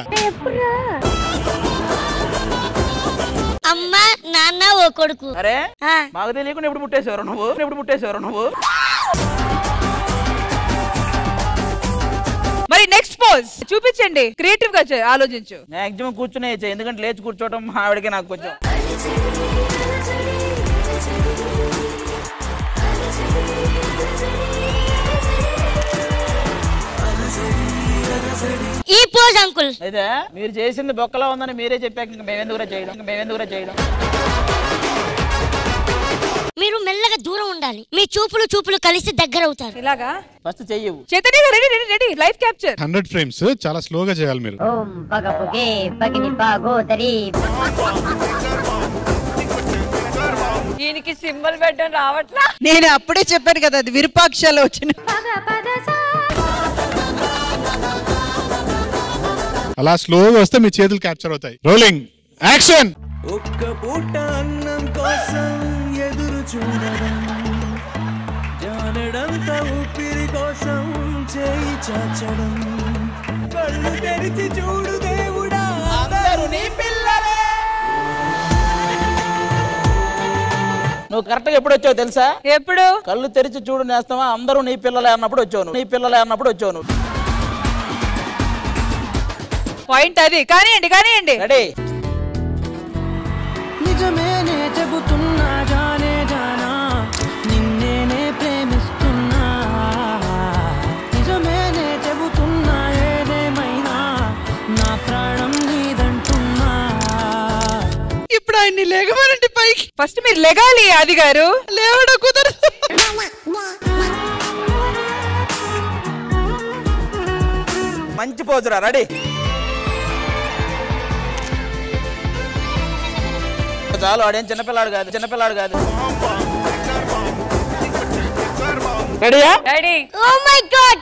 [SPEAKER 11] అమ్మ నాన్న ఓ కొడుకు
[SPEAKER 3] అరే మాకు తెలియకుండా ఎప్పుడు పుట్టేసేవారు నువ్వు ఎప్పుడు పుట్టేసేవారు నువ్వు
[SPEAKER 6] మరి నెక్స్ట్ పోజ్ చూపించండి క్రియేటివ్ గా చే- ఆలోచించు
[SPEAKER 3] మాక్సిమం కూర్చునే చేయ్, ఎందుకంటే లేచి కూర్చోవడం మా ఆవిడకి నాకు కొంచెం
[SPEAKER 11] ఈ పోజ్ అంకుల్
[SPEAKER 3] అయితే మీరు చేసింది బొక్కలా ఉందని మీరే చెప్పాక ఇంక మేమెందుకురా చేయడం ఇంక మేమెందుకురా చేయడం
[SPEAKER 11] మీరు మెల్లగా దూరం ఉండాలి మీ చూపులు చూపులు కలిసి దగ్గర అవుతారు
[SPEAKER 6] ఇలాగా
[SPEAKER 3] ఫస్ట్ చెయ్యవు
[SPEAKER 6] చైతన్య గారు ready ready ready live capture
[SPEAKER 16] hundred frames చాలా స్లోగా చేయాలి మీరు
[SPEAKER 18] ఓం పగపుగే పగిని పాగోదరి
[SPEAKER 9] దీనికి సింబల్ పెట్టడం రావట్లా
[SPEAKER 14] నేను అప్పుడే చెప్పాను కదా అది విరూపాక్షలో వచ్చిన
[SPEAKER 16] అలా స్లోగా వస్తే మీ చేతులు క్యాప్చర్ అవుతాయి రోలింగ్ యాక్షన్
[SPEAKER 2] ఒక్క పూట అన్నం కోసం ఎదురు చూడడం జానడంత ఊపిరి కోసం చేయి చాచడం కళ్ళు తెరిచి చూడు దేవుడా అందరూ నీ పిల్లలే
[SPEAKER 3] నువ్వు కరెక్ట్ గా ఎప్పుడు వచ్చావు తెలుసా
[SPEAKER 6] ఎప్పుడు
[SPEAKER 3] కళ్ళు తెరిచి చూడు నేస్తావా అందరూ నీ పిల్లలే అన్నప్పుడు వచ్చావు నువ్వు. నీ పిల్లలే అన్నప్పుడు వచ్చావు నువ్వు
[SPEAKER 6] పాయింట్ అది కానివ్వండి కానివ్వండి
[SPEAKER 3] రెడీ
[SPEAKER 2] నిజమేనే చెబుతున్నా జానే జానా నిన్నేనే ప్రేమిస్తున్నా నిజమేనే చెబుతున్నా ఏదేమైనా నా ప్రాణం నీదంటున్నా
[SPEAKER 14] ఇప్పుడు ఆయన్ని లేగమనండి పైకి
[SPEAKER 6] ఫస్ట్ మీరు లెగాలి ఆది గారు
[SPEAKER 14] లేవడం కుదరదు
[SPEAKER 3] మంచి పోజురా రెడీ చాలు ఆడేం చిన్నపిల్లాడు కాదు చిన్నపిల్లాడు కాదు రెడీయా
[SPEAKER 9] రెడీ
[SPEAKER 11] ఓ మై గాడ్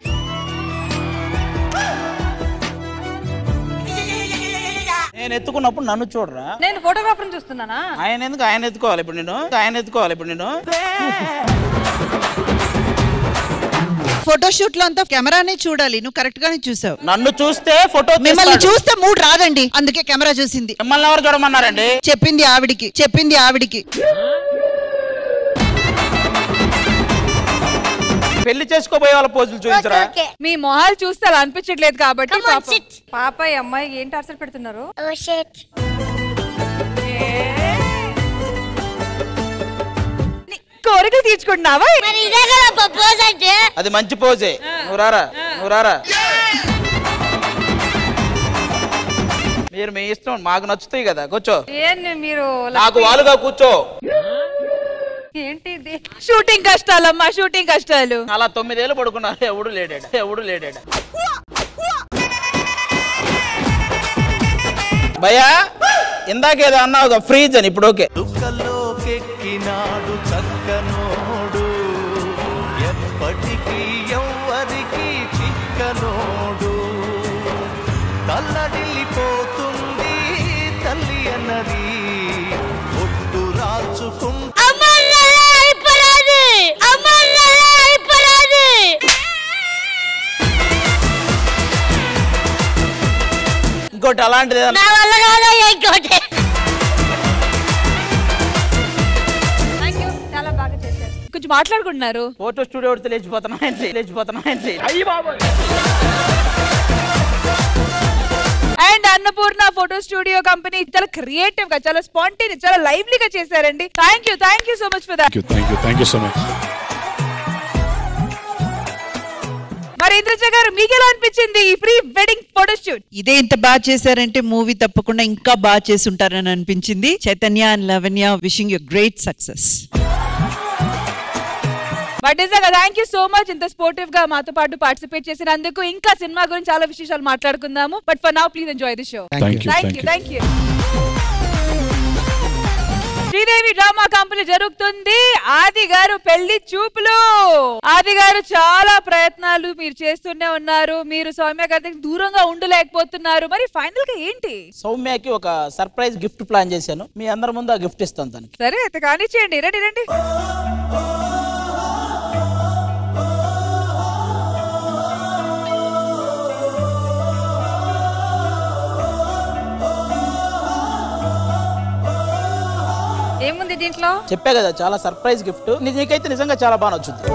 [SPEAKER 3] నేను ఎత్తుకున్నప్పుడు నన్ను చూడరా
[SPEAKER 10] నేను ఫోటోగ్రాఫర్ చూస్తున్నానా
[SPEAKER 3] ఆయన ఎందుకు ఆయన ఎత్తుకోవాలి ఇప్పుడు నేను ఆయన ఎత్తుకోవాలి ఇప్పుడు నేను
[SPEAKER 14] ఫోటోషూట్ లో అంతా కెమెరానే చూడాలి నువ్వు కరెక్ట్ గానే చూసావు
[SPEAKER 3] నన్ను చూస్తే ఫోటో
[SPEAKER 14] మిమ్మల్ని చూస్తే మూడు రాదండి అందుకే కెమెరా చూసింది
[SPEAKER 3] మిమ్మల్ని ఎవరు చూడమన్నారండి
[SPEAKER 14] చెప్పింది ఆవిడికి చెప్పింది ఆవిడికి
[SPEAKER 3] పెళ్లి చేసుకోబోయే వాళ్ళ పోజులు చూపించరా
[SPEAKER 6] మీ మొహాలు చూస్తే అలా అనిపించట్లేదు కాబట్టి పాపం.
[SPEAKER 10] పాప ఈ అమ్మాయి ఏం టార్చర్ పెడుతున్నారు
[SPEAKER 11] ఓ షిట్
[SPEAKER 6] కోరికలు తీర్చుకుంటున్నావా
[SPEAKER 11] మరి ఇదే కదా ప్రపోజ్ అంటే
[SPEAKER 3] అది మంచి పోజే నువ్వు రారా నువ్వు రారా మీరు మీ ఇష్టం మాకు నచ్చుతాయి కదా కూర్చో
[SPEAKER 10] ఏంది మీరు
[SPEAKER 3] నాకు వాలుగా కూర్చో
[SPEAKER 10] ఏంటి ఇది
[SPEAKER 6] షూటింగ్ కష్టాలమ్మా షూటింగ్ కష్టాలు
[SPEAKER 3] అలా తొమ్మిదేళ్ళు పడుకున్నారు ఎవడు లేడాడు ఎవడు లేడాడు భయ్యా ఇందాకేదో అన్నావు ఫ్రీజ్ అని ఇప్పుడు ఓకే
[SPEAKER 5] దుఃఖంలోకెక్కినాడు చక్కనోడు ఎప్పటికీ ఎవ్వరికి చిక్కనోడు తల్లడిల్లిపోతుంది తల్లి అన్నది ఒట్టు రాచుకుంటూ
[SPEAKER 11] అమర్రలే అయిపోరాదు అమర్రలే అయిపోరాదు
[SPEAKER 3] ఇంకోటి అలాంటిది ఏదన్నా-
[SPEAKER 11] నా వల్ల కాదా ఇంకోటి
[SPEAKER 10] చాలా బాగా చేశారు
[SPEAKER 6] కొంచెం మాట్లాడుకుంటున్నారు
[SPEAKER 3] ఫోటో స్టూడియో పెడితే లేచిపోతున్నా ఏంటి లేచిపోతున్నా ఏంటి అయ్యి బాబోయ్
[SPEAKER 6] and Annapurna photo studio company చాలా క్రియేటివ్ గా చాలా స్పాంటేనియస్ చాలా లైవ్లీగా చేశారండి thank you thank you so much for that
[SPEAKER 16] thank you thank you so much
[SPEAKER 6] మరి ఇంద్రజ గారు మీకు ఎలా అనిపించింది ఈ ప్రీ వెడ్డింగ్ ఫోటో షూట్
[SPEAKER 14] ఇదే ఇంత బాగా చేశారంటే మూవీ తప్పకుండా ఇంకా బాగా చేసి ఉంటారని అనిపించింది Chaitanya and Lavanya wishing you great success
[SPEAKER 6] but నిజంగా థ్యాంక్ యూ సో మచ్ ఇంత స్పోర్టివ్ గా మాతో పాటు పార్టిసిపేట్ చేసినందుకు ఇంకా సినిమా గురించి చాలా విశేషాలు మాట్లాడుకుందాము but for now please enjoy the show
[SPEAKER 16] Thank you,
[SPEAKER 6] thank
[SPEAKER 16] thank
[SPEAKER 6] you
[SPEAKER 16] you.
[SPEAKER 6] Thank you Sridevi drama company జరుగుతుంది ఆది గారు పెళ్లి చూపులు ఆది గారు చాలా ప్రయత్నాలు మీరు చేస్తూనే ఉన్నారు మీరు సౌమ్య గారి దగ్గర దూరంగా ఉండలేకపోతున్నారు మరి ఫైనల్ గా ఏంటి
[SPEAKER 3] సౌమ్యకి ఒక సర్ప్రైజ్ గిఫ్ట్ ప్లాన్ చేశాను మీ అందరి ముందు ఆ గిఫ్ట్ ఇస్తాను తనకి
[SPEAKER 6] సరే అయితే కానిచ్చేయండి రండి రండి
[SPEAKER 10] ఏముంది దీంట్లో
[SPEAKER 3] చెప్పా కదా చాలా సర్ప్రైజ్ గిఫ్ట్ నీకైతే నిజంగా చాలా బాగా నచ్చుద్ది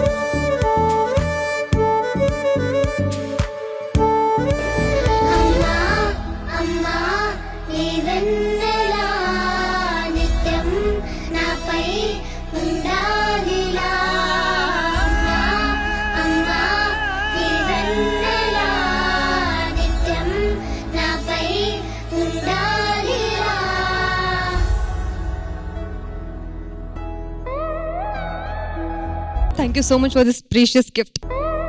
[SPEAKER 12] అమ్మా నీ వెన్నెలా నిత్యం నాపై ఉండాలిలా అమ్మా అమ్మా నీ వెన్నెలా నిత్యం నాపై ఉండాలిలా
[SPEAKER 19] thank you so much for this precious gift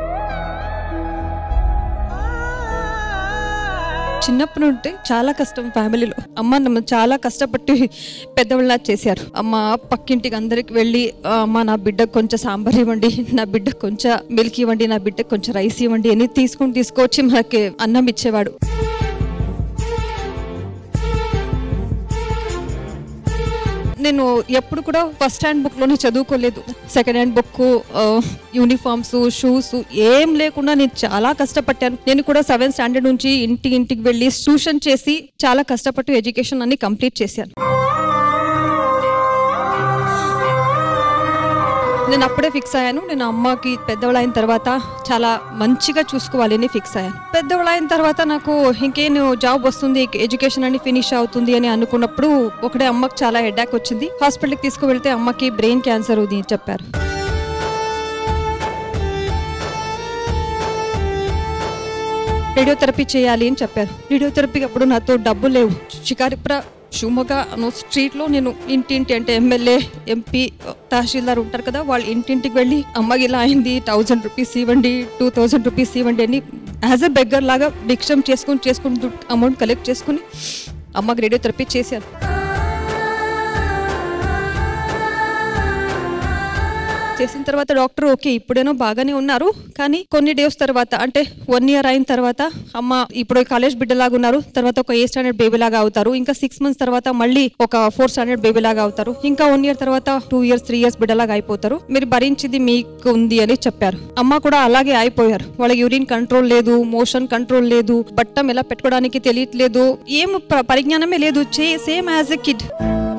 [SPEAKER 19] చిన్నప్పటి నుండి చాలా కష్టం ఫ్యామిలీలో అమ్మ నన్ను చాలా కష్టపట్టి పెద్దవాళ్ళ చేశారు అమ్మ పక్కింటికి అందరికి వెళ్ళి "ఆ, అమ్మ నా బిడ్డకు కొంచెం సాంబార్ ఇవ్వండి నా బిడ్డకు కొంచెం మిల్క్ ఇవ్వండి నా బిడ్డకు కొంచెం రైస్ ఇవ్వండి అని తీసుకుని తీసుకొచ్చి మనకి అన్నం ఇచ్చేవాడు నేను ఎప్పుడు కూడా ఫస్ట్ హ్యాండ్ బుక్ లోనే చదువుకోలేదు second hand book uniforms shoes ఏం లేకుండా నేను చాలా కష్టపడ్డాను నేను కూడా సెవెంత్ స్టాండర్డ్ నుంచి ఇంటి ఇంటికి వెళ్ళి ట్యూషన్ చేసి చాలా కష్టపడి ఎడ్యుకేషన్ అన్ని కంప్లీట్ చేశాను నేను అప్పుడే ఫిక్స్ అయ్యాను నేను అమ్మకి పెద్దవాళ్ళు అయిన తర్వాత చాలా మంచిగా చూసుకోవాలి అని ఫిక్స్ అయ్యాను పెద్దవాళ్ళు అయిన తర్వాత నాకు ఇంకేం జాబ్ వస్తుంది ఎడ్యుకేషన్ అని ఫినిష్ అవుతుంది అని అనుకున్నప్పుడు ఒకటే అమ్మకి చాలా హెడ్యాక్ వచ్చింది హాస్పిటల్కి తీసుకువెళ్తే అమ్మకి బ్రెయిన్ క్యాన్సర్ ఉంది అని చెప్పారు రేడియోథెరపీ చేయాలి అని చెప్పారు రేడియోథెరపీకి అప్పుడు నాతో డబ్బు లేవు షికారిపుర షివమొగ్గ అను స్ట్రీట్లో నేను ఇంటింటి అంటే ఎమ్మెల్యే ఎంపీ తహసీల్దార్ ఉంటారు కదా వాళ్ళు ఇంటింటికి వెళ్ళి అమ్మకి ఇలా అయింది థౌజండ్ రూపీస్ ఇవ్వండి టూ థౌజండ్ రూపీస్ ఇవ్వండి అని యాజ్ అ బెగ్గర్ లాగా భిక్షం చేసుకుని చేసుకుని అమౌంట్ కలెక్ట్ చేసుకుని అమ్మకి రేడియోథెరపీ చేశాను చేసిన తర్వాత డాక్టర్ ఓకే ఇప్పుడేనో బాగానే ఉన్నారు కానీ కొన్ని డేస్ తర్వాత అంటే వన్ ఇయర్ అయిన తర్వాత అమ్మ ఇప్పుడు కాలేజ్ బిడ్డలాగా ఉన్నారు తర్వాత ఒక ఏ స్టాండర్డ్ బేబీ లాగా అవుతారు ఇంకా సిక్స్ మంత్స్ తర్వాత మళ్ళీ ఒక ఫోర్ స్టాండర్డ్ బేబీ లాగా అవుతారు ఇంకా వన్ ఇయర్ తర్వాత టూ ఇయర్స్ త్రీ ఇయర్స్ బిడ్డలాగా అయిపోతారు మీరు భరించింది మీకు ఉంది అని చెప్పారు అమ్మ కూడా అలాగే అయిపోయారు వాళ్ళకి యూరిన్ కంట్రోల్ లేదు మోషన్ కంట్రోల్ లేదు బట్టం ఎలా పెట్టుకోవడానికి తెలియట్లేదు ఏం ప్ర- పరిజ్ఞానమే లేదు సేమ్ యాజ్ ఎ కిడ్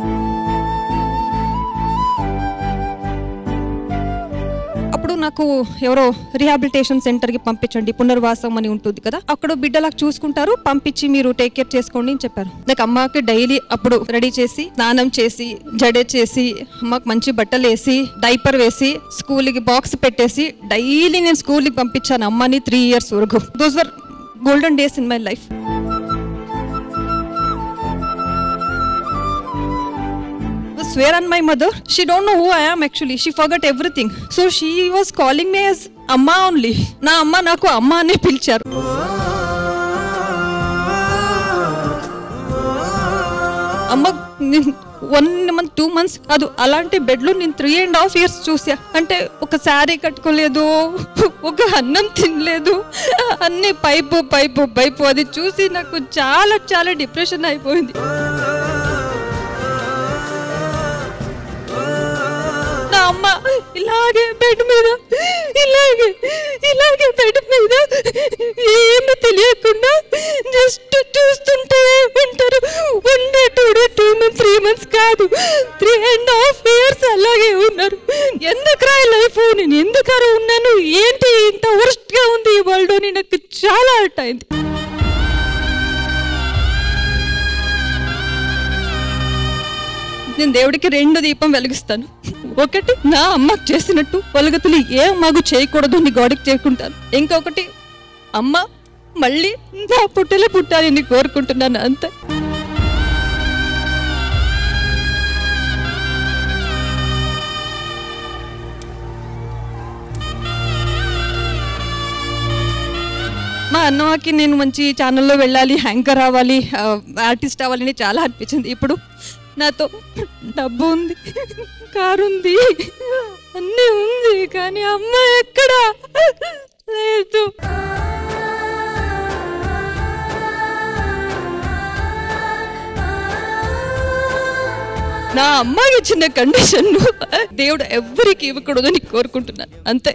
[SPEAKER 19] అప్పుడు నాకు ఎవరో రిహాబిలిటేషన్ సెంటర్ కి పంపించండి పునర్వాసం అని ఉంటుంది కదా అక్కడ బిడ్డలకు చూసుకుంటారు పంపించి మీరు టేక్ కేర్ చేసుకోండి అని చెప్పారు నాకు అమ్మకి డైలీ అప్పుడు రెడీ చేసి స్నానం చేసి జడే చేసి అమ్మకి మంచి బట్టలు వేసి డైపర్ వేసి స్కూల్ కి బాక్స్ పెట్టేసి డైలీ నేను స్కూల్ కి పంపించాను అమ్మని త్రీ ఇయర్స్ వరకు those were golden days in my life swear on my mother. She don't know who I am actually. She forgot everything. So she was calling me as అమ్మ only నా అమ్మ నాకు అమ్మ అనే పిలిచారు అమ్మ వన్ మంత్ టూ మంత్స్ కాదు అలాంటి బెడ్లో నేను త్రీ అండ్ హాఫ్ ఇయర్స్ చూసా అంటే ఒక శారీ కట్టుకోలేదు ఒక అన్నం తినలేదు అన్ని పైపు పైపు పైపు అది చూసి నాకు చాలా చాలా డిప్రెషన్ అయిపోయింది నా అమ్మ ఇలాగే బెడ్ మీద ఇలాగే ఇలాగే బెడ్ మీద ఏమి తెలియకుండా జస్ట్ చూస్తుంటే ఉంటారు one day two day two months three months కాదు త్రీ అండ్ హాఫ్ ఇయర్స్ అలాగే ఉన్నారు ఎందుకురా లైఫ్ నేను ఎందుకరా ఉన్నాను ఏంటి ఇంత worst గా ఉంది ఈ వరల్డ్ అని నాకు చాలా హర్ట్ అయింది నేను దేవుడికి రెండు దీపం వెలిగిస్తాను ఒకటి నా అమ్మకు చేసినట్టు వలగతులు ఏ అమ్మకు చేయకూడదు అని గోడకి చేరుకుంటాను ఇంకొకటి అమ్మ మళ్ళీ నా పుట్టలే పుట్టాలని కోరుకుంటున్నాను అంతే మా అన్నవాకి నేను మంచి ఛానల్లో వెళ్ళాలి యాంకర్ అవ్వాలి ఆర్టిస్ట్ అవ్వాలని చాలా అనిపించింది ఇప్పుడు నాతో డబ్బు ఉంది కారు ఉంది అన్నీ ఉంది కానీ అమ్మ ఎక్కడా లేదు నా అమ్మకి ఇచ్చిన కండిషన్ దేవుడు ఎవరికి ఇవ్వకూడదని కోరుకుంటున్నాను అంతే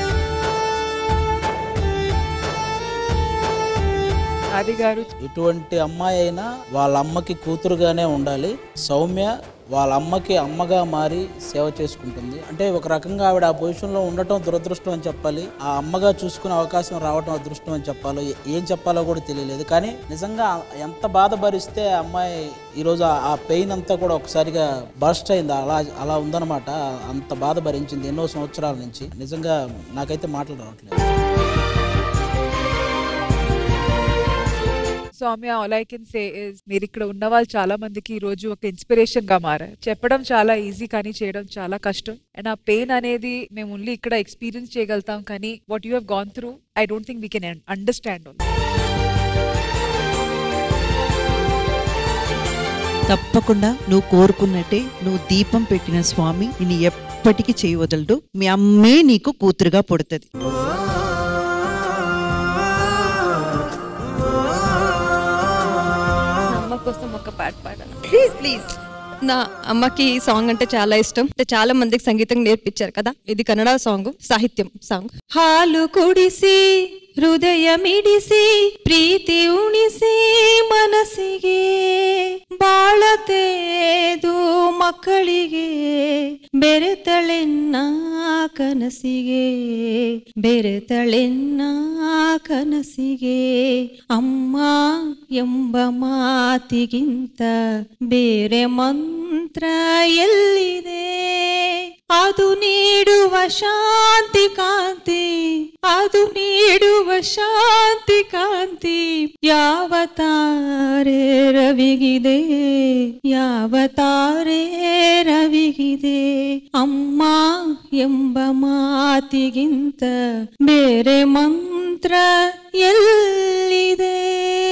[SPEAKER 6] ఆది గారు
[SPEAKER 3] ఎటువంటి అమ్మాయి అయినా వాళ్ళ అమ్మకి కూతురుగానే ఉండాలి సౌమ్య వాళ్ళ అమ్మకి అమ్మగా మారి సేవ చేసుకుంటుంది అంటే ఒక రకంగా ఆవిడ ఆ పొజిషన్లో ఉండటం దురదృష్టం అని చెప్పాలి ఆ అమ్మగా చూసుకునే అవకాశం రావటం అదృష్టం అని చెప్పాలో ఏ- ఏం చెప్పాలో కూడా తెలియలేదు కానీ నిజంగా ఎంత బాధ భరిస్తే ఆ అమ్మాయి ఈరోజు ఆ- ఆ పెయిన్ అంతా కూడా ఒకసారిగా బర్స్ట్ అయింది అలా అలా ఉందన్నమాట అంత బాధ భరించింది ఎన్నో సంవత్సరాల నుంచి నిజంగా నాకైతే మాటలు రావట్లేదు
[SPEAKER 6] Soumya all I can say is మీరు ఇక్కడ ఉన్న వాళ్ళు చాలా మందికి ఈ రోజు ఒక ఇన్స్పిరేషన్ గా మారారు చెప్పడం చాలా ఈజీ కానీ చేయడం చాలా కష్టం అండ్ ఆ పెయిన్ అనేది మేము ఓన్లీ ఇక్కడ ఎక్స్పీరియన్స్ చేయగలుగుతాం కానీ what you have gone through I don't think we can understand
[SPEAKER 14] తప్పకుండా నువ్వు కోరుకున్నట్టే నువ్వు దీపం పెట్టిన స్వామి నిన్ను ఎప్పటికీ చేయి వదలడు మీ అమ్మే నీకు కూతురుగా పుడుతుంది
[SPEAKER 19] అమ్మ కోసం ఒక పాట పాడాలి ప్లీజ్ ప్లీజ్ నా అమ్మకి ఈ సాంగ్ అంటే చాలా ఇష్టం అంటే చాలా మందికి సంగీతం నేర్పించారు కదా ఇది కన్నడ సాంగ్ సాహిత్యం సాంగ్ ಹಾಲು ಕುಡಿಸಿ ಹೃದಯ ಮಿಡಿಸಿ ಪ್ರೀತಿ ಉಣಿಸಿ ಮನಸ್ಸಿಗೆ ಬಾಳತೇದು ಮಕ್ಕಳಿಗೆ ಬೆರೆತಳೆನ್ನ ಕನಸಿಗೆ ಬೆರೆತಳೆನ್ನ ಕನಸಿಗೆ ಅಮ್ಮ ಎಂಬ ಮಾತಿಗಿಂತ ಬೇರೆ ಮಂತ್ರ ಎಲ್ಲಿದೆ ಅದು ನೀಡುವ ಶಾಂತಿ ಕಾಂತಿ ಅದು ನೀಡುವ ಶಾಂತಿ ಕಾಂತಿ ಯಾವ ತಾರೆ ರವಿಗಿದೆ ಯಾವ ತಾರೆ ರವಿಗಿದೆ ಅಮ್ಮ ಎಂಬ ಮಾತಿಗಿಂತ ಬೇರೆ ಮಂತ್ರ ಎಲ್ಲಿದೆ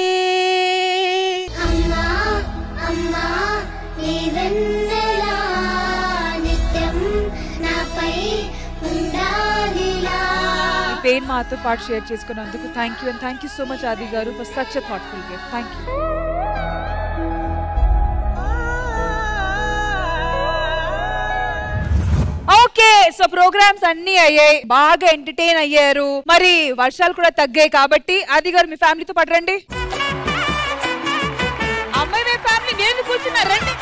[SPEAKER 12] అమ్మా అమ్మా నీ వెన్నెలా నిత్యం నాపై
[SPEAKER 6] పెయిన్ మాతో పాటు షేర్ చేసుకున్నందుకు thank you and thank you so much Aadi గారు for such thoughtful gift thank you okay so programs అన్ని అయ్యాయి బాగా ఎంటర్టైన్ అయ్యారు మరి వర్షాలు కూడా తగ్గాయి కాబట్టి ఆది గారు మీ ఫ్యామిలీతో పాటు రండి అమ్మాయి మీ ఫ్యామిలీ నేను కూర్చున్నారు రండి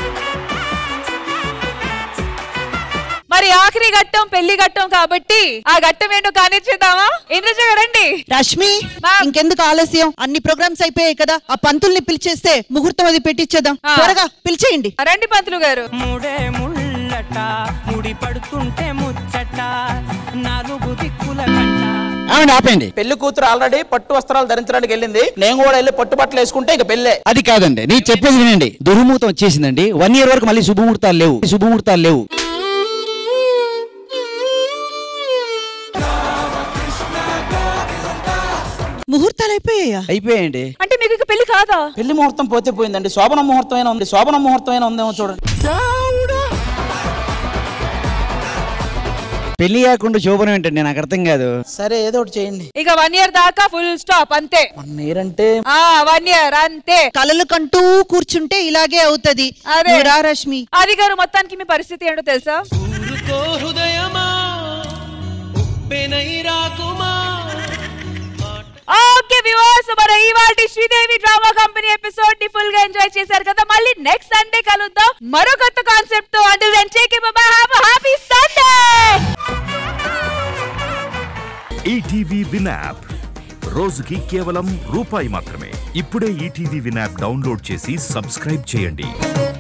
[SPEAKER 6] మరి ఆఖరి ఘట్టం పెళ్లి ఘట్టం కాబట్టి ఆ ఘట్టం ఏంటో కానిచ్చేద్దామా ఇంద్రజ గారు రండి
[SPEAKER 14] రష్మి ఇంకెందుకు ఆలస్యం అన్ని ప్రోగ్రామ్స్ అయిపోయాయి కదా ఆ పంతుల్ని పిలిచేస్తే ముహూర్తం అది పెట్టించేద్దాం త్వరగా పిలిచేయండి
[SPEAKER 6] రండి పంతులు గారు
[SPEAKER 2] ముడే ముళ్ళట ముడి పడుతుంటే ముచ్చట నాలుగు దిక్కుల కంట
[SPEAKER 3] ఆమెను ఆపండి పెళ్లి కూతురు ఆల్రెడీ పట్టు వస్త్రాలు ధరించడానికి వెళ్ళింది నేను కూడా వెళ్ళి పట్టు బట్టలు వేసుకుంటే ఇక పెళ్ళే
[SPEAKER 20] అది కాదండి నేను చెప్పేది వినండి దుర్ముహూర్తం వచ్చేసిందండి వన్ ఇయర్ వరకు మళ్ళీ శుభముహూర్తాలు లేవు శుభముహూర్తాలు లేవు
[SPEAKER 14] ముహూర్తాలు అయిపోయాయా
[SPEAKER 20] అయిపోయాయండి
[SPEAKER 6] అంటే మీకు ఇక పెళ్లి కాదా
[SPEAKER 3] పెళ్లి ముహూర్తం పోతే పోయిందండి శోభన ముహూర్తం అయినా ఉంది శోభన ముహూర్తం అయినా ఉందేమో చూడండి
[SPEAKER 20] పెళ్లి కాకుండా శోభనం ఏంటండి నాకు అర్థం కాదు
[SPEAKER 3] సరే ఏదో ఒకటి చేయండి
[SPEAKER 6] ఇక వన్ ఇయర్ దాకా ఫుల్ స్టాప్ అంతే
[SPEAKER 3] నీరంటే
[SPEAKER 6] ఆ వన్ ఇయర్ అంతే
[SPEAKER 14] కలలు కంటూ కూర్చుంటే ఇలాగే అవుతది
[SPEAKER 6] అదే
[SPEAKER 14] నువ్వు రా రష్మి
[SPEAKER 6] ఆది గారు మొత్తానికి మీ పరిస్థితి ఏంటో తెలుసా
[SPEAKER 2] ఊరుకో హృదయమా ఉప్పెనై రాకుమా
[SPEAKER 6] ఓకే వివాస్ మన ఇవాల్టి శ్రీదేవి డ్రామా కంపెనీ ఎపిసోడ్ ని ఫుల్ గా ఎంజాయ్ చేశారు కదా మళ్ళీ నెక్స్ట్ సండే కలుద్దాం మరో కొత్త కాన్సెప్ట్ తో until then take it bye have happy Sunday
[SPEAKER 22] ETV win app రోజుకి కేవలం రూపాయి మాత్రమే ఇప్పుడే ఈటీవీ విన్ యాప్ డౌన్లోడ్ చేసి సబ్స్క్రైబ్ చేయండి